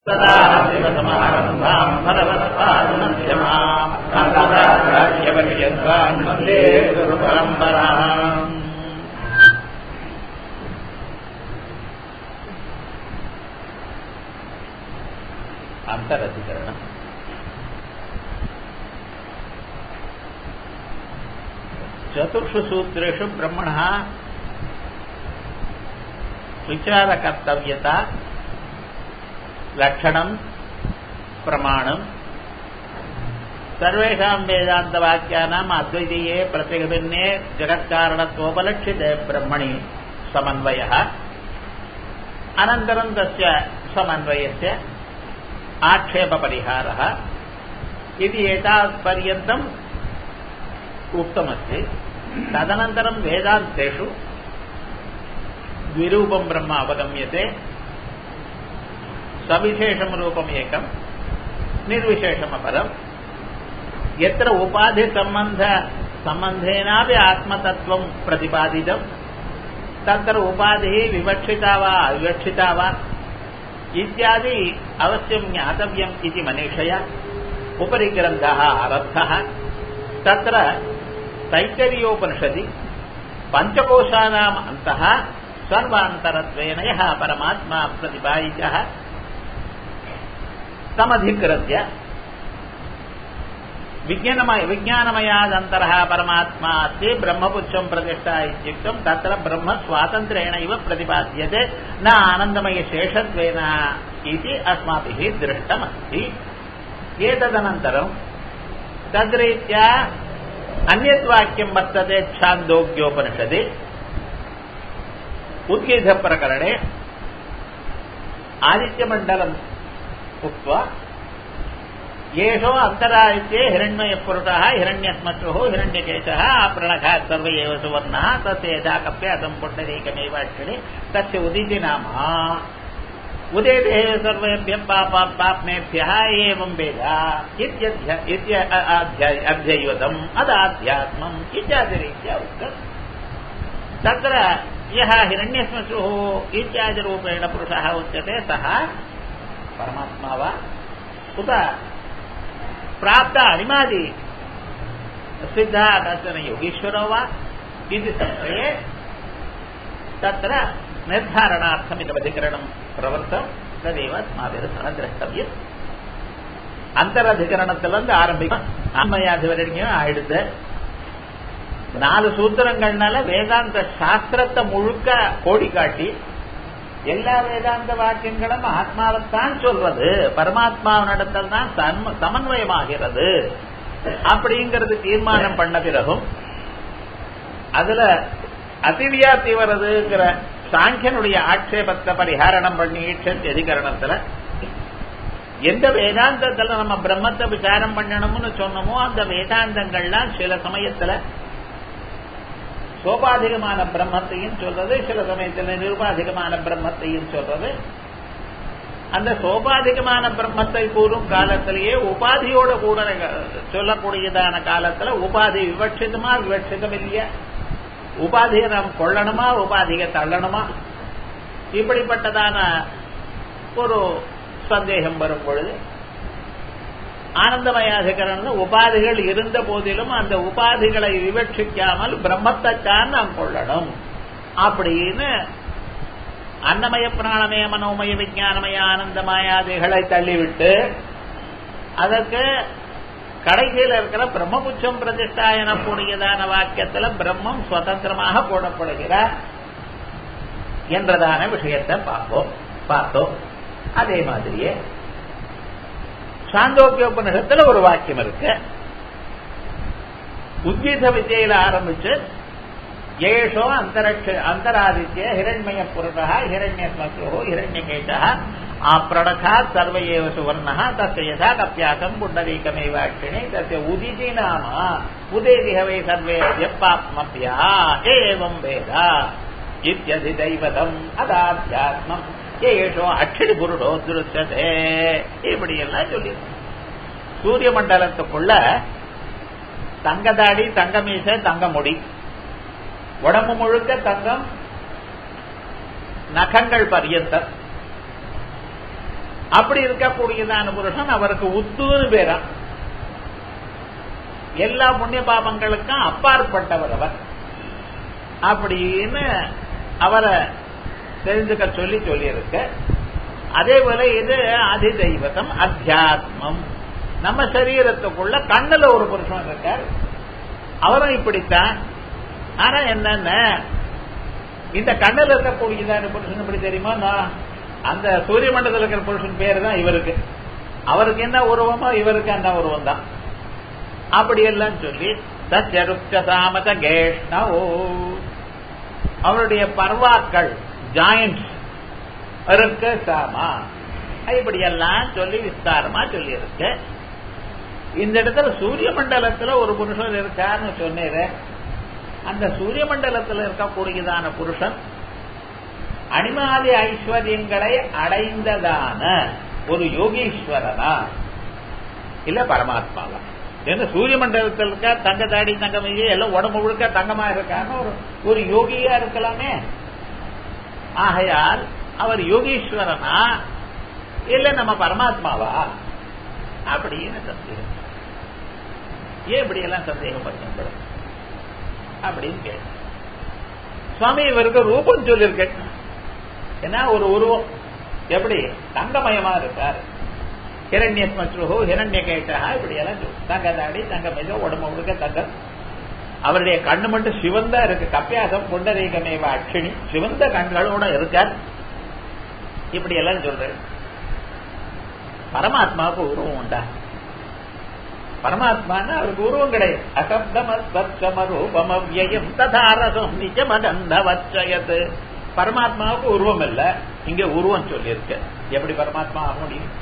सदाशिवसमारम्भाम् भगवत्पादमध्यमाम् अङ्गदाराज्यपर्यन्ताम् वन्दे गुरुपरम्पराम् अन्तरधिकरणम् चतुर्षु सूत्रेषु ब्रह्मणः विचारकर्तव्यता लक्षणम् प्रमाणम् सर्वेषाम् वेदान्तवाक्यानाम् अद्वैतीये प्रतिभिन्ने जगत्कारणत्वोपलक्षिते ब्रह्मणि समन्वयः अनन्तरम् तस्य समन्वयस्य आक्षेपपरिहारः इति एतावत्पर्यन्तम् उक्तमस्ति तदनन्तरम् वेदान्तेषु द्विरूपम् ब्रह्म अवगम्यते सविशेषम् रूपम् एकम् निर्विशेषमपरम् यत्र उपाधिसम्बन्ध सम्बन्धेनापि आत्मतत्त्वम् प्रतिपादितम् तत्र उपाधिः विवक्षिता वा अविवक्षिता वा इत्यादि अवश्यम् ज्ञातव्यम् इति मनीषया उपरि ग्रन्थः आरब्धः तत्र तैत्तरीयोपनिषदि पञ्चकोशानाम् अन्तः सर्वान्तरत्वेन यः परमात्मा प्रतिपादितः तमधिकृत्य विज्ञानमय विज्ञानमयादन्तरः परमात्मा अस्ति ब्रह्मपुच्छम् प्रतिष्ठा इत्युक्तम् तत्र ब्रह्मस्वातन्त्र्येण इव प्रतिपाद्यते न आनन्दमयशेषत्वेन इति अस्माभिः दृष्टमस्ति एतदनन्तरम् तद्रीत्या अन्यद्वाक्यम् वर्तते छान्दोग्योपनिषदि उद्गीतप्रकरणे आदित्यमण्डलम् उक्त्वा येषो अन्तरादित्ये हिरण्मयपुरुषः हिरण्यश्मश्रुः हिरण्यकेशः प्रणघात् सर्व एव सुवर्णः तस्य यथा कप्यातं पुण्डरीकमेव अक्षिणे तस्य उदिति नाम उदेते सर्वेभ्यः पापा पाप्नेभ्यः एवं वेद अध्ययतम् अदाध्यात्मम् इत्यादिरीत्या उक्तम् तत्र यः हिरण्यश्मश्रुः इत्यादिरूपेण पुरुषः उच्यते सः परमात्मा वा उत प्राप्त अणिमादि सिद्धः कश्चन योगीश्वरो वा इति संशये तत्र निर्धारणार्थमिदमधिकरणम् प्रवृत्तं तदेव अस्माभिः सह द्रष्टव्यम् அந்தரதிகரணத்திலிருந்து ஆரம்பிக்கும் ஆன்மையாதி வரைக்கும் ஆயிடுது நாலு சூத்திரங்கள்னால வேதாந்த சாஸ்திரத்தை முழுக்க கோடி காட்டி எல்லா வேதாந்த வாக்கியங்களும் ஆத்மாவைத்தான் சொல்றது பரமாத்மாவினிடத்தில் தான் சமன்வயமாகிறது அப்படிங்கிறது தீர்மானம் பண்ண பிறகும் அதுல அதிவியாப்தி வருதுங்கிற சாங்கியனுடைய ஆட்சேபத்தை பரிகாரணம் பண்ணி ஈட்சத் அதிகரணத்துல எந்த வேதாந்தத்துல நம்ம பிரம்மத்தை விசாரம் பண்ணணும்னு சொன்னோமோ அந்த வேதாந்தங்கள்லாம் சில சமயத்துல சோபாதிகமான பிரம்மத்தையும் சொல்றது சில சமயத்தில் நிருபாதிகமான பிரம்மத்தையும் சொல்றது அந்த சோபாதிகமான பிரம்மத்தை கூறும் காலத்திலேயே உபாதியோட கூட சொல்லக்கூடியதான காலத்துல உபாதி விவட்சிதமா விவட்சிதம் இல்லையா உபாதியை நாம் கொள்ளணுமா உபாதியை தள்ளணுமா இப்படிப்பட்டதான ஒரு சந்தேகம் வரும் பொழுது ஆனந்தமயாதிகரணம் உபாதிகள் இருந்த போதிலும் அந்த உபாதிகளை விவட்சிக்காமல் பிரம்மத்தைத்தான் நாம் கொள்ளணும் அப்படின்னு அன்னமய பிராணமய மனோமய விஜயானமய ஆனந்தமயாதிகளை தள்ளிவிட்டு அதற்கு கடைசியில் இருக்கிற பிரம்மபுச்சம் பிரதிஷ்டா எனக்கூடியதான வாக்கியத்துல பிரம்மம் சுதந்திரமாக போடப்படுகிறார் என்றதான விஷயத்தை பார்ப்போம் பார்த்தோம் அதே மாதிரியே சாந்தோக்கியோபனிஷத்துல ஒரு வாக்கியம் இருக்கு உத்கீத வித்தியில ஆரம்பிச்சு ஏஷோ அந்தரட்ச அந்தராதித்ய ஹிரண்மய புருஷா ஹிரண்யஸ்மசோ ஹிரண்யகேஷா ஆப்ரணகா சர்வ ஏவ சுவர்ணः தस्य यथा कप्याकम् पुण्डरीकमेव अक्षिणे तस्य उदिति नाम उदेति हवे सर्वेभ्य पाप्मभ्यः एवं वेद इत्यधिदैवतम् अदाध्यात्मम् ஏஷோ அச்சடி புருடோ திருச்சதே இப்படி எல்லாம் சொல்லி சூரிய மண்டலத்துக்குள்ள தங்கதாடி தங்க மீசை தங்க முடி உடம்பு முழுக்க தங்கம் நகங்கள் பரியந்தம் அப்படி இருக்கக்கூடியதான புருஷன் அவருக்கு உத்துன்னு பேரா எல்லா புண்ணிய பாபங்களுக்கும் அப்பாற்பட்டவர் அவர் அப்படின்னு அவரை தெரிஞ்சுக்க சொல்லி சொல்லியிருக்க அதே போல இது அதிதெய்வத்தம் அத்தியாத்மம் நம்ம சரீரத்துக்குள்ள கண்ணுல ஒரு புருஷன் இருக்கார் அவரும் இப்படித்தான் ஆனா என்னென்ன இந்த கண்ணுல இருக்கக்கூடியதான புருஷன் இப்படி தெரியுமா நான் அந்த சூரிய மண்டலத்தில் இருக்கிற புருஷன் பேரு தான் இவருக்கு அவருக்கு என்ன உருவமோ இவருக்கு அந்த உருவம் தான் அப்படி எல்லாம் சொல்லி தச்சருப்சாமத கேஷ்ணவோ அவருடைய பர்வாக்கள் ஜாயிண்ட்ஸ் இருக்க சாமா இப்படி எல்லாம் சொல்லி விஸ்தாரமா சொல்லி இருக்கு இந்த இடத்துல சூரிய மண்டலத்துல ஒரு புருஷன் இருக்கான்னு சொன்னேன் அந்த சூரிய மண்டலத்தில் இருக்கக்கூடியதான புருஷன் அனிமாதி ஐஸ்வர்யங்களை அடைந்ததான ஒரு யோகீஸ்வரனா இல்ல பரமாத்மாவா என்ன சூரிய மண்டலத்தில் இருக்க தங்க தாடி தங்கம் எல்லாம் உடம்பு முழுக்க தங்கமா இருக்கான்னு ஒரு ஒரு யோகியா இருக்கலாமே ஆகையால் அவர் யோகீஸ்வரனா இல்ல நம்ம பரமாத்மாவா அப்படின்னு சந்தேகம் ஏன் இப்படி எல்லாம் சந்தேகம் பண்ணுறது அப்படின்னு கேட்டு சுவாமி இவருக்கு ரூபம் சொல்லியிருக்கேன் ஏன்னா ஒரு உருவம் எப்படி தங்கமயமா இருக்கார் ஹிரண்ய ஸ்மஸ்ருஹோ ஹிரண்ய கேட்டா இப்படி எல்லாம் தங்க தாடி தங்க மிக உடம்பு முழுக்க தங்கம் அவருடைய கண்ணு மட்டும் சிவந்தா இருக்கு கப்பியாசம் புண்டரீகமேவ அட்சிணி சிவந்த கண்களோட இருக்கார் இப்படி எல்லாம் சொல்றேன் பரமாத்மாவுக்கு உருவம் உண்டா பரமாத்மான்னா அவருக்கு உருவம் கிடையாது அசப்தமஸ்பர்ஷமரூபமவ்யம் ததாரசம் நிஜமதந்தவச்சயத் பரமாத்மாவுக்கு உருவம் இல்ல இங்க உருவம் சொல்லியிருக்க எப்படி பரமாத்மா ஆக முடியும்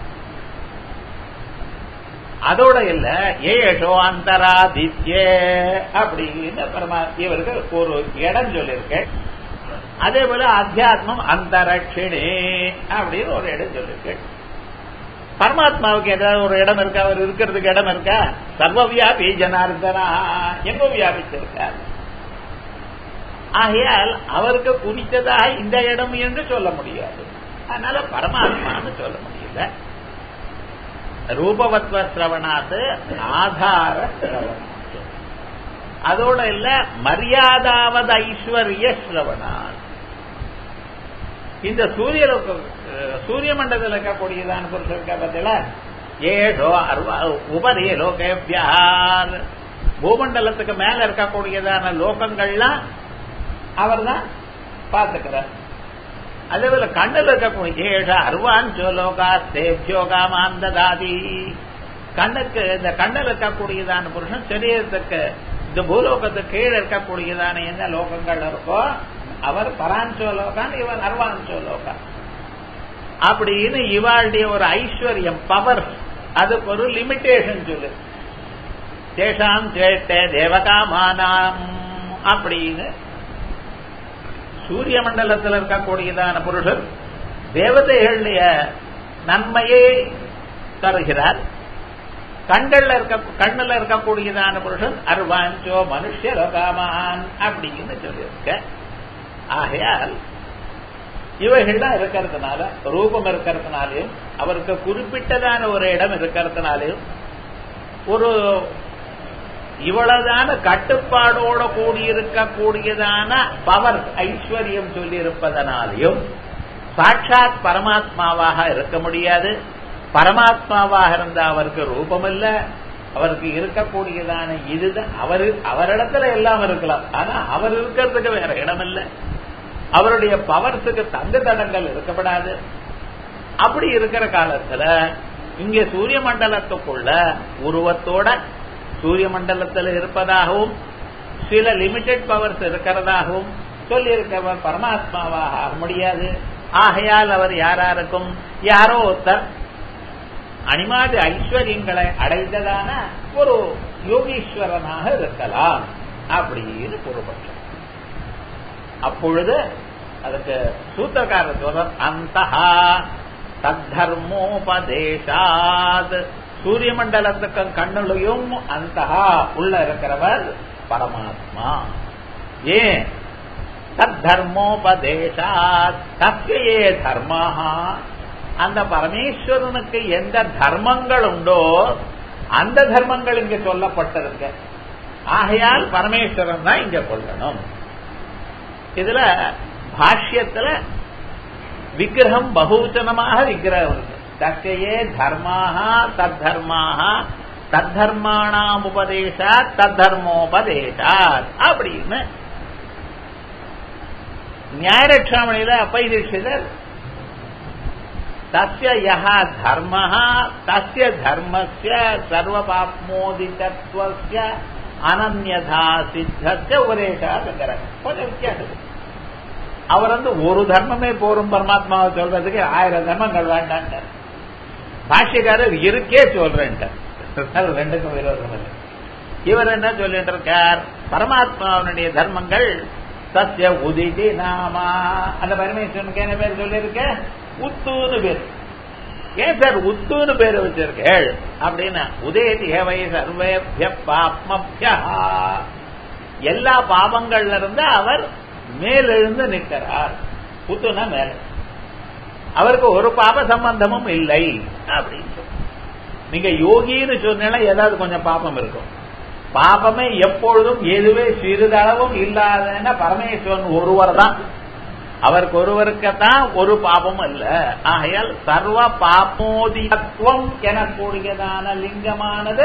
அதோட இல்ல ஏஷோ அந்தராதித்ய அப்படின்னு பரமா இவருக்கு ஒரு இடம் சொல்லியிருக்கேன் அதே போல அத்தியாத்மம் அந்தரட்சிணி அப்படின்னு ஒரு இடம் சொல்லியிருக்கேன் பரமாத்மாவுக்கு ஏதாவது ஒரு இடம் இருக்கா அவர் இருக்கிறதுக்கு இடம் இருக்கா சர்வவியாபி ஜனார்தனா எங்க வியாபிச்சிருக்கார் ஆகையால் அவருக்கு குறித்ததாக இந்த இடம் என்று சொல்ல முடியாது அதனால பரமாத்மான்னு சொல்ல முடியல ரூபவத்வ சிரவணாத்து ஆதார சிரவணாத்து அதோட இல்ல மரியாதாவது ஐஸ்வர்ய சிரவணாத் இந்த சூரிய சூரிய மண்டலத்தில் இருக்கக்கூடியதான புருஷன் இருக்கா பார்த்தீங்களா ஏழோ அருவா உபரி லோகேபியார் பூமண்டலத்துக்கு மேல இருக்கக்கூடியதான லோகங்கள்லாம் அவர் தான் பார்த்துக்கிறார் அதே போல கண்ணில் இருக்கக்கூடிய ஏழு அருவாஞ்சோ லோகா தேவ்யோகா மாந்ததாதி கண்ணுக்கு இந்த கண்ணில் இருக்கக்கூடியதான புருஷன் சரீரத்துக்கு இந்த பூலோகத்துக்கு கீழே இருக்கக்கூடியதான என்ன லோகங்கள் இருக்கோ அவர் பராஞ்சோ லோகான் இவர் அர்வாஞ்சோ லோகான் அப்படின்னு இவாளுடைய ஒரு ஐஸ்வர்யம் பவர் அதுக்கு ஒரு லிமிட்டேஷன் சொல்லு தேஷாம் சேட்ட தேவகாமானாம் அப்படின்னு சூரிய மண்டலத்தில் இருக்கக்கூடியதான புருஷர் தேவதைகளுடைய நன்மையை தருகிறார் கண்கள்ல இருக்க கண்ணுல இருக்கக்கூடியதான புருஷன் அர்வாஞ்சோ மனுஷ லோகாமான் அப்படின்னு சொல்லியிருக்க ஆகையால் இவைகள்லாம் இருக்கிறதுனால ரூபம் இருக்கிறதுனாலையும் அவருக்கு குறிப்பிட்டதான ஒரு இடம் இருக்கிறதுனாலையும் ஒரு இவ்வளவுதான கட்டுப்பாடோட கூடியிருக்கக்கூடியதான பவர் ஐஸ்வர்யம் சொல்லி இருப்பதனாலையும் சாட்சாத் பரமாத்மாவாக இருக்க முடியாது பரமாத்மாவாக இருந்த அவருக்கு ரூபம் இல்ல அவருக்கு இருக்கக்கூடியதான இதுதான் அவர் அவரிடத்துல எல்லாம் இருக்கலாம் ஆனா அவர் இருக்கிறதுக்கு வேற இடம் இல்லை அவருடைய பவர்ஸுக்கு தங்க தடங்கள் இருக்கப்படாது அப்படி இருக்கிற காலத்துல இங்க சூரிய மண்டலத்துக்குள்ள உருவத்தோட சூரிய மண்டலத்தில் இருப்பதாகவும் சில லிமிடெட் பவர்ஸ் இருக்கிறதாகவும் சொல்லி இருக்கவர் பரமாத்மாவாக ஆக முடியாது ஆகையால் அவர் யாராருக்கும் யாரோ ஒருத்தர் அனிமாதி ஐஸ்வர்யங்களை அடைந்ததான ஒரு யோகீஸ்வரனாக இருக்கலாம் அப்படின்னு பொருள்பட்சம் அப்பொழுது அதுக்கு சூத்திரக்காரர் சொல்றார் அந்த தத்தர்மோபதேசாத் சூரிய மண்டலத்துக்கு கண்ணுலையும் அந்த உள்ள இருக்கிறவர் பரமாத்மா ஏன் தத்தர்மோபதேசாத் தஸ்யே தர்ம அந்த பரமேஸ்வரனுக்கு எந்த தர்மங்கள் உண்டோ அந்த தர்மங்கள் இங்க சொல்லப்பட்டிருக்கு ஆகையால் பரமேஸ்வரன் தான் இங்க கொள்ளணும் இதுல பாஷ்யத்துல விக்கிரகம் பகுவச்சனமாக விக்கிரகம் இருக்கு தக்கையே தர்மாக தத்தர்மாக தத்தர்மாணாம் உபதேசா தத்தர்மோபதேசா அப்படின்னு நியாயரட்சாமணியில அப்பை தீட்சிதர் தஸ்ய யஹா தர்மः தஸ்ய தர்மஸ்ய சர்வபாப்மோதிதத்வஸ்ய அனன்யதா சித்தஸ்ய உபதேசா சங்கரன் கொஞ்சம் வித்தியாசம் அவர் வந்து ஒரு தர்மமே போரும் பரமாத்மாவை சொல்றதுக்கு ஆயிரம் தர்மங்கள் வேண்டான்ட்டார் பாஷ்யக்காரர் இருக்கே சொல்றேன்ட்டார் ரெண்டுக்கும் விரோதம் இல்லை இவர் என்ன சொல்லிட்டு இருக்கார் பரமாத்மாவனுடைய தர்மங்கள் சத்திய உதிதி நாமா அந்த பரமேஸ்வரனுக்கு என்ன பேர் சொல்லியிருக்க உத்துன்னு பேர் ஏன் சார் உத்துன்னு பேர் வச்சிருக்கேள் அப்படின்னா உதயதி ஹவை சர்வேபிய பாப்மபியா எல்லா பாவங்கள்ல இருந்து அவர் மேலெழுந்து நிற்கிறார் புத்துனா மேல அவருக்கு ஒரு பாப சம்பந்தமும் இல்லை அப்படின்னு சொல்லி நீங்க யோகின்னு சொன்னா ஏதாவது கொஞ்சம் பாபம் இருக்கும் பாபமே எப்பொழுதும் எதுவே சிறிதளவும் இல்லாதன்னா பரமேஸ்வரன் ஒருவர் தான் அவருக்கு ஒருவருக்குத்தான் ஒரு பாபம் அல்ல ஆகையால் சர்வ பாபோதியத்துவம் எனக்கூடியதான லிங்கமானது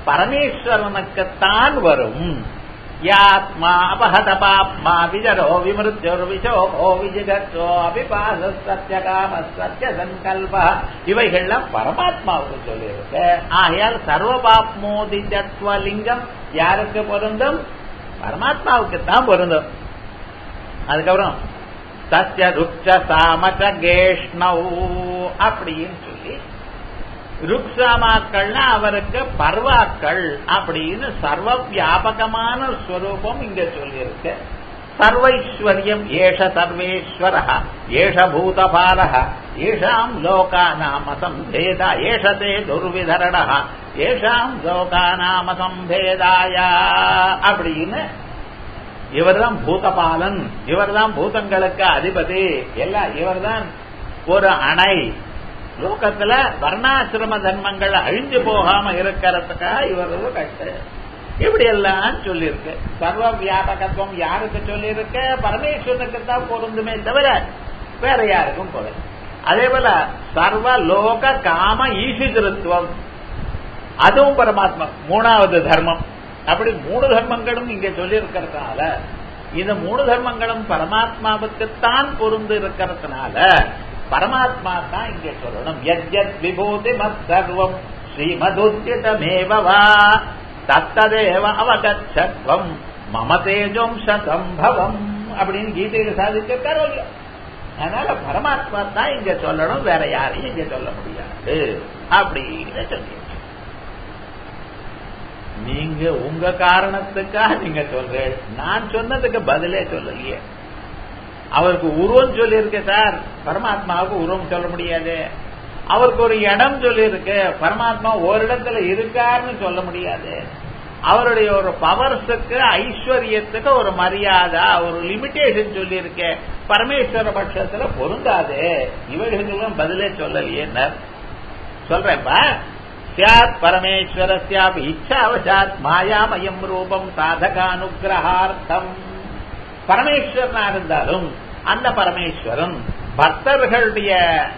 பரமேஸ்வரனுக்குத்தான் வரும் யாத்மா அபஹத பாப்மா விஜரோ விமிருத்யோர்விசோகோ விஜிகோ அபிபாச சத்தியகாம சத்திய சங்கல்ப இவைகள்லாம் பரமாத்மாவுக்கு சொல்லியிருக்கு ஆகையால் சர்வ பாப்மோதிஜத்வ லிங்கம் யாருக்கு பொருந்தும் பரமாத்மாவுக்கு தான் பொருந்தும் அதுக்கப்புறம் சத்திய ருச்ச சாமச்ச கேஷ்ணவ் அப்படின்னு சொல்லி ருக்ஷாமாக்கள்னா அவருக்கு பர்வாக்கள் அப்படின்னு சர்வ வியாபகமான ஸ்வரூபம் இங்க சொல்லியிருக்கு சர்வைஸ்வர்யம் ஏஷ சர்வேஸ்வர ஏஷ பூதபால ஏஷாம் லோகாநாம சம்பேத ஏஷதே துர்விதரண ஏஷாம் லோகாநாம சம்பேதாய அப்படின்னு இவர்தான் பூதபாலன் இவர்தான் பூதங்களுக்கு அதிபதி எல்லாம் இவர்தான் ஒரு அணை லோகத்துல வர்ணாசிரம தர்மங்கள் அழிஞ்சு போகாம இருக்கிறதுக்காக இவரது கட்டு இப்படி எல்லாம் சொல்லியிருக்கு சர்வ வியாபகத்துவம் யாருக்கு சொல்லியிருக்கு பரமேஸ்வரனுக்கு தான் பொருந்துமே தவிர வேற யாருக்கும் போல அதே போல சர்வ லோக காம ஈசிதிருத்துவம் அதுவும் பரமாத்மா மூணாவது தர்மம் அப்படி மூணு தர்மங்களும் இங்க சொல்லி இருக்கிறதுனால இந்த மூணு தர்மங்களும் பரமாத்மாவுக்குத்தான் பொருந்து இருக்கிறதுனால பரமாத்மா தான் இங்கே சொல்லணும் யஜ்யத் விபூதி மத் சர்வம் ஸ்ரீமதுத்தியதமேவா தத்ததேவ அவகச்சத்வம் மம தேஜம் சதம்பவம் அப்படின்னு கீதையில சாதிச்சிருக்காரோ இல்லையோ அதனால பரமாத்மா தான் இங்க சொல்லணும் வேற யாரையும் இங்க சொல்ல முடியாது அப்படின்னு சொல்லி நீங்க உங்க காரணத்துக்காக நீங்க சொல்றேன் நான் சொன்னதுக்கு பதிலே சொல்லலையே அவருக்கு உருவம் சொல்லியிருக்கு சார் பரமாத்மாவுக்கு உருவம் சொல்ல முடியாது அவருக்கு ஒரு இடம் சொல்லியிருக்கு பரமாத்மா ஒரு இடத்துல இருக்காருன்னு சொல்ல முடியாது அவருடைய ஒரு பவர்ஸுக்கு ஐஸ்வர்யத்துக்கு ஒரு மரியாதை ஒரு லிமிடேஷன் சொல்லியிருக்க பரமேஸ்வர பட்சத்துல பொருந்தாது இவர்களுக்கெல்லாம் பதிலே சொல்லலையே சொல்றேன்ப்பா சியாத் பரமேஸ்வரஸ்யாபி இச்சாவசாத் மாயாமயம் ரூபம் சாதகானுகிரகார்த்தம் பரமேஸ்வரனா இருந்தாலும் அந்த பரமேஸ்வரன் பக்தர்களுடைய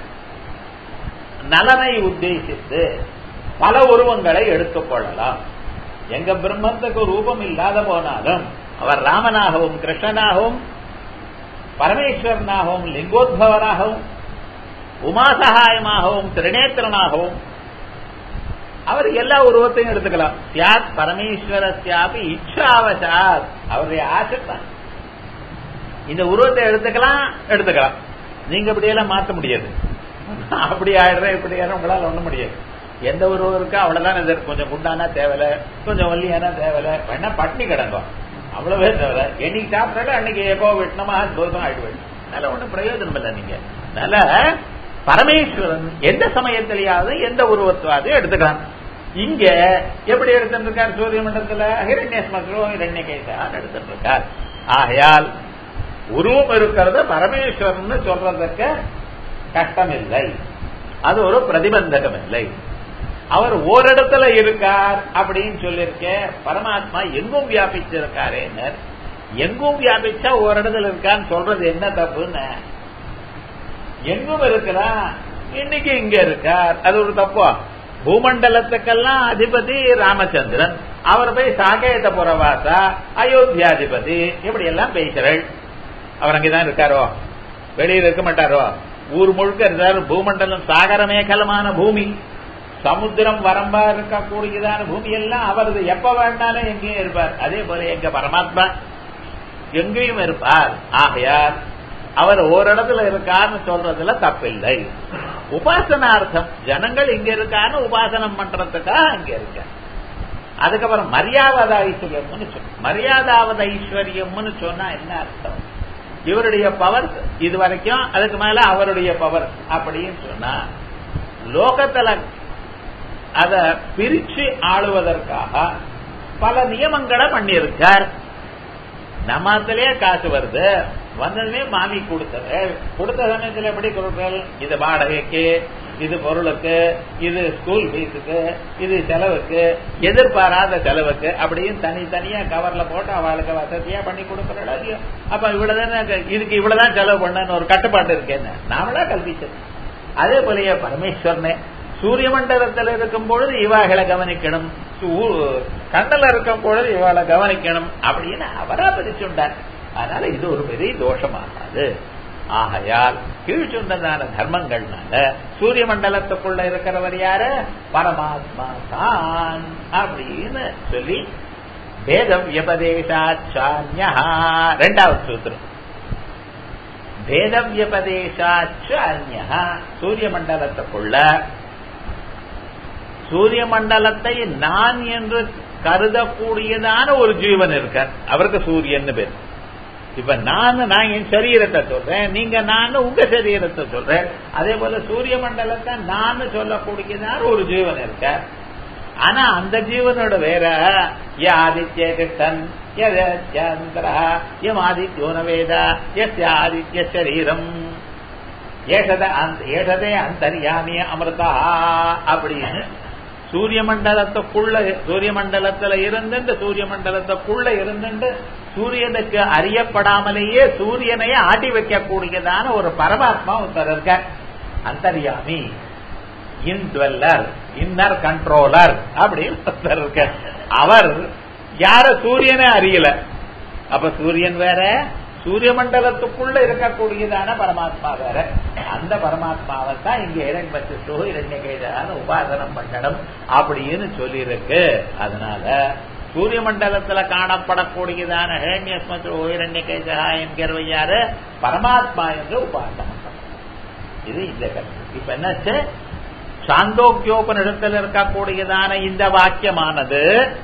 நலனை உத்தேசித்து பல உருவங்களை எடுத்துக்கொள்ளலாம் எங்க பிரம்மத்துக்கு ரூபம் இல்லாத போனாலும் அவர் ராமனாகவும் கிருஷ்ணனாகவும் பரமேஸ்வரனாகவும் லிங்கோத்பவராகவும் உமாசகாயமாகவும் திரிநேத்திரனாகவும் அவர் எல்லா உருவத்தையும் எடுத்துக்கலாம் சியாத் பரமேஸ்வரஸ்யாபி இச்சாவசாத் அவருடைய ஆசை தான் இந்த உருவத்தை எடுத்துக்கலாம் எடுத்துக்கலாம் நீங்க இப்படியெல்லாம் மாற்ற முடியாது அப்படி ஆயிடுறேன் இப்படி ஆயிரம் உங்களால் ஒண்ண முடியாது எந்த உருவம் இருக்கோ அவ்வளவுதான் இது கொஞ்சம் குண்டானா தேவையில்ல கொஞ்சம் ஒல்லியானா தேவையில்ல வேணா பட்னி கிடங்கும் அவ்வளவே தேவை என்னைக்கு சாப்பிட்டாலும் அன்னைக்கு எப்போ வெட்டினமா தோசம் ஆயிடுவேன் அதனால ஒன்றும் பிரயோஜனம் இல்லை நீங்க அதனால பரமேஸ்வரன் எந்த சமயத்திலேயாவது எந்த உருவத்துவாவது எடுத்துக்கலாம் இங்க எப்படி எடுத்துட்டு இருக்கார் சூரிய மண்டலத்துல ஹிரண்யஸ்மஸ்ரோ ஹிரண்ய கேசான் எடுத்துட்டு இருக்கார் ஆகையால் உருவம் இருக்கிறத பரமேஸ்வரன் சொல்றதுக்கு கஷ்டம் இல்லை அது ஒரு பிரதிபந்தகம் இல்லை அவர் ஓரிடத்துல இருக்கார் அப்படின்னு சொல்லியிருக்க பரமாத்மா எங்கும் வியாபிச்சிருக்காரேன்னு எங்கும் வியாபிச்சா ஓரிடத்துல இருக்கான்னு சொல்றது என்ன தப்புன்னு எங்கும் இருக்கிறான் இன்னைக்கு இங்க இருக்கார் அது ஒரு தப்பா பூமண்டலத்துக்கெல்லாம் அதிபதி ராமச்சந்திரன் அவர் போய் சாகேத புறவாசா அயோத்தியாதிபதி இப்படி எல்லாம் பேசுறாள் அவர் அங்கேதான் இருக்காரோ வெளியில இருக்க மாட்டாரோ ஊர் முழுக்க இருந்தாரு பூமண்டலம் சாகர மேகலமான பூமி சமுத்திரம் வரம்பா இருக்கக்கூடியதான பூமி எல்லாம் அவரது எப்ப வேண்டாலும் எங்கேயும் இருப்பார் அதே போல எங்க பரமாத்மா எங்கேயும் இருப்பார் ஆகையால் அவர் ஓரிடத்துல இருக்கார்னு சொல்றதுல தப்பில்லை உபாசனார்த்தம் ஜனங்கள் இங்க இருக்கான்னு உபாசனம் பண்றதுக்காக அங்க இருக்க அதுக்கப்புறம் மரியாதை ஐஸ்வர்யம்னு சொன்ன மரியாதாவது ஐஸ்வர்யம்னு சொன்னா என்ன அர்த்தம் இவருடைய பவர் இது வரைக்கும் அதுக்கு மேல அவருடைய பவர் அப்படின்னு சொன்னா லோகத்துல அத பிரிச்சு ஆளுவதற்காக பல நியமங்களை பண்ணியிருக்கார் நம்மத்திலே காசு வருது வந்ததுமே மாமி கொடுத்தது கொடுத்த சமயத்தில் எப்படி கொடுப்பேன் இது வாடகைக்கு இது பொருளுக்கு இது ஸ்கூல் ஃபீஸுக்கு இது செலவுக்கு எதிர்பாராத செலவுக்கு அப்படின்னு தனித்தனியா கவர்ல போட்டு அவளுக்கு வசதியா பண்ணி கொடுக்கறா இல்லையோ அப்ப இவ்வளவுதானே இதுக்கு இவ்வளவுதான் செலவு பண்ணு ஒரு கட்டுப்பாடு இருக்கேன்னு நாமளா கல்பிச்சது அதே போலயே பரமேஸ்வரனே சூரிய மண்டலத்தில் இருக்கும் பொழுது இவாகளை கவனிக்கணும் கண்டல இருக்கும் பொழுது இவாளை கவனிக்கணும் அப்படின்னு அவரா பிரிச்சுண்டார் அதனால இது ஒரு பெரிய தோஷமாகாது ஆகையால் கீழ் சொன்னதான தர்மங்கள்னால சூரிய மண்டலத்துக்குள்ள இருக்கிறவர் யாரு பரமாத்மா தான் அப்படின்னு சொல்லி வேத வியபதேசாச்சான்யா ரெண்டாவது சூத்திரம் வேத வியபதேசாச்சு அந்யா சூரிய மண்டலத்துக்குள்ள சூரிய மண்டலத்தை நான் என்று கருதக்கூடியதான ஒரு ஜீவன் இருக்கார் அவருக்கு சூரியன் பேர் இப்ப நான் நான் என் சரீரத்தை சொல்றேன் நீங்க நான் உங்க சரீரத்தை சொல்றேன் அதே போல சூரிய மண்டலத்தை நான் சொல்லக்கூடியதான ஒரு ஜீவன் இருக்க ஆனா அந்த ஜீவனோட வேற ய ஆதித்ய கிருஷ்ணன் யந்திரா எம் ஆதித்யோன வேத எஸ் ஆதித்ய சரீரம் ஏஷத ஏஷதே அந்தரியாமி அமிர்தா அப்படின்னு சூரிய மண்டலத்துக்குள்ள சூரிய மண்டலத்துல இருந்து சூரிய மண்டலத்துக்குள்ள இருந்து சூரியனுக்கு அறியப்படாமலேயே சூரியனை ஆட்டி வைக்கக்கூடியதான ஒரு பரமாத்மா ஒருத்தர் இருக்க அந்தரியாமி இன்வெல்லர் இன்னர் கண்ட்ரோலர் அப்படின்னு ஒருத்தர் இருக்க அவர் யார சூரியனை அறியல அப்ப சூரியன் வேற சூரிய மண்டலத்துக்குள்ள இருக்கக்கூடியதான பரமாத்மா வேற அந்த பரமாத்மாவை தான் இங்க இரண்பத்து இரண்யகேதான உபாசனம் பண்ணணும் அப்படின்னு சொல்லியிருக்கு அதனால சூரிய மண்டலத்துல காணப்படக்கூடியதான ஹேண்யஸ்மத்ரு இரண்யகேஜா என்கிறவை யாரு பரமாத்மா என்று உபாசனம் இது இந்த கருத்து இப்ப என்னாச்சு சாந்தோக்கியோபனிடத்தில் இருக்கக்கூடியதான இந்த வாக்கியமானது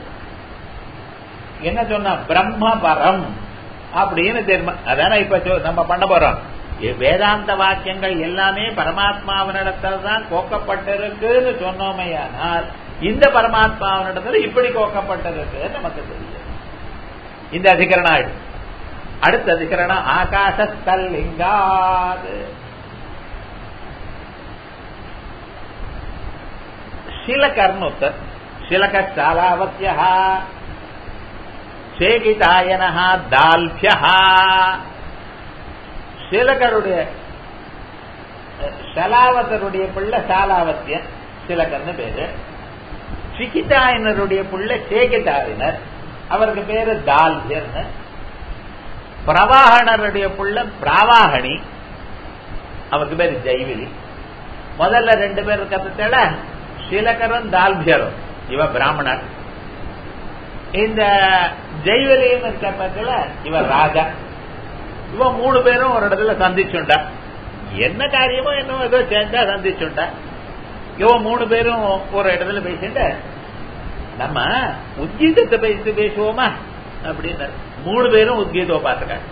என்ன சொன்ன பிரம்மபரம் அப்படின்னு தெரியுமா அதான இப்ப நம்ம பண்ண போறோம் வேதாந்த வாக்கியங்கள் எல்லாமே பரமாத்மாவினிடத்துல தான் கோக்கப்பட்டிருக்குன்னு சொன்னோமையானால் இந்த பரமாத்மாவினிடத்துல இப்படி கோக்கப்பட்டிருக்கு நமக்கு தெரியும் இந்த அதிகரணம் ஆயிடும் அடுத்த அதிகரணம் ஆகாசத்தல்லிங்காது ಶಿಲಕರ್ನುತ್ ಶಿಲಕ ಶಾಲಾವತ್ಯ சேகிதாயன தால்பிய சிலகருடைய ஷலாவத்தருடைய பிள்ளை சாலாவத்தியன் சிலகர்னு பேரு சிகிதாயனருடைய பிள்ளை சேகிதாயினர் அவருக்கு பேரு தால்பியர்னு பிரவாகணருடைய புள்ள பிராவாகணி அவருக்கு பேரு ஜெய்விலி முதல்ல ரெண்டு பேர் இருக்கிறதுல சிலகரும் தால்பியரும் இவ பிராமணர் இந்த ஜெய்வலியும் இருக்க பக்கத்துல இவர் ராஜா இவன் மூணு பேரும் ஒரு இடத்துல சந்திச்சுண்டா என்ன காரியமோ என்னமோ ஏதோ சேர்ந்தா சந்திச்சுண்டா இவன் மூணு பேரும் ஒரு இடத்துல பேசிட்டு நம்ம உத்கீதத்தை பேசி பேசுவோமா அப்படின்னு மூணு பேரும் உத்கீதோபாசகர்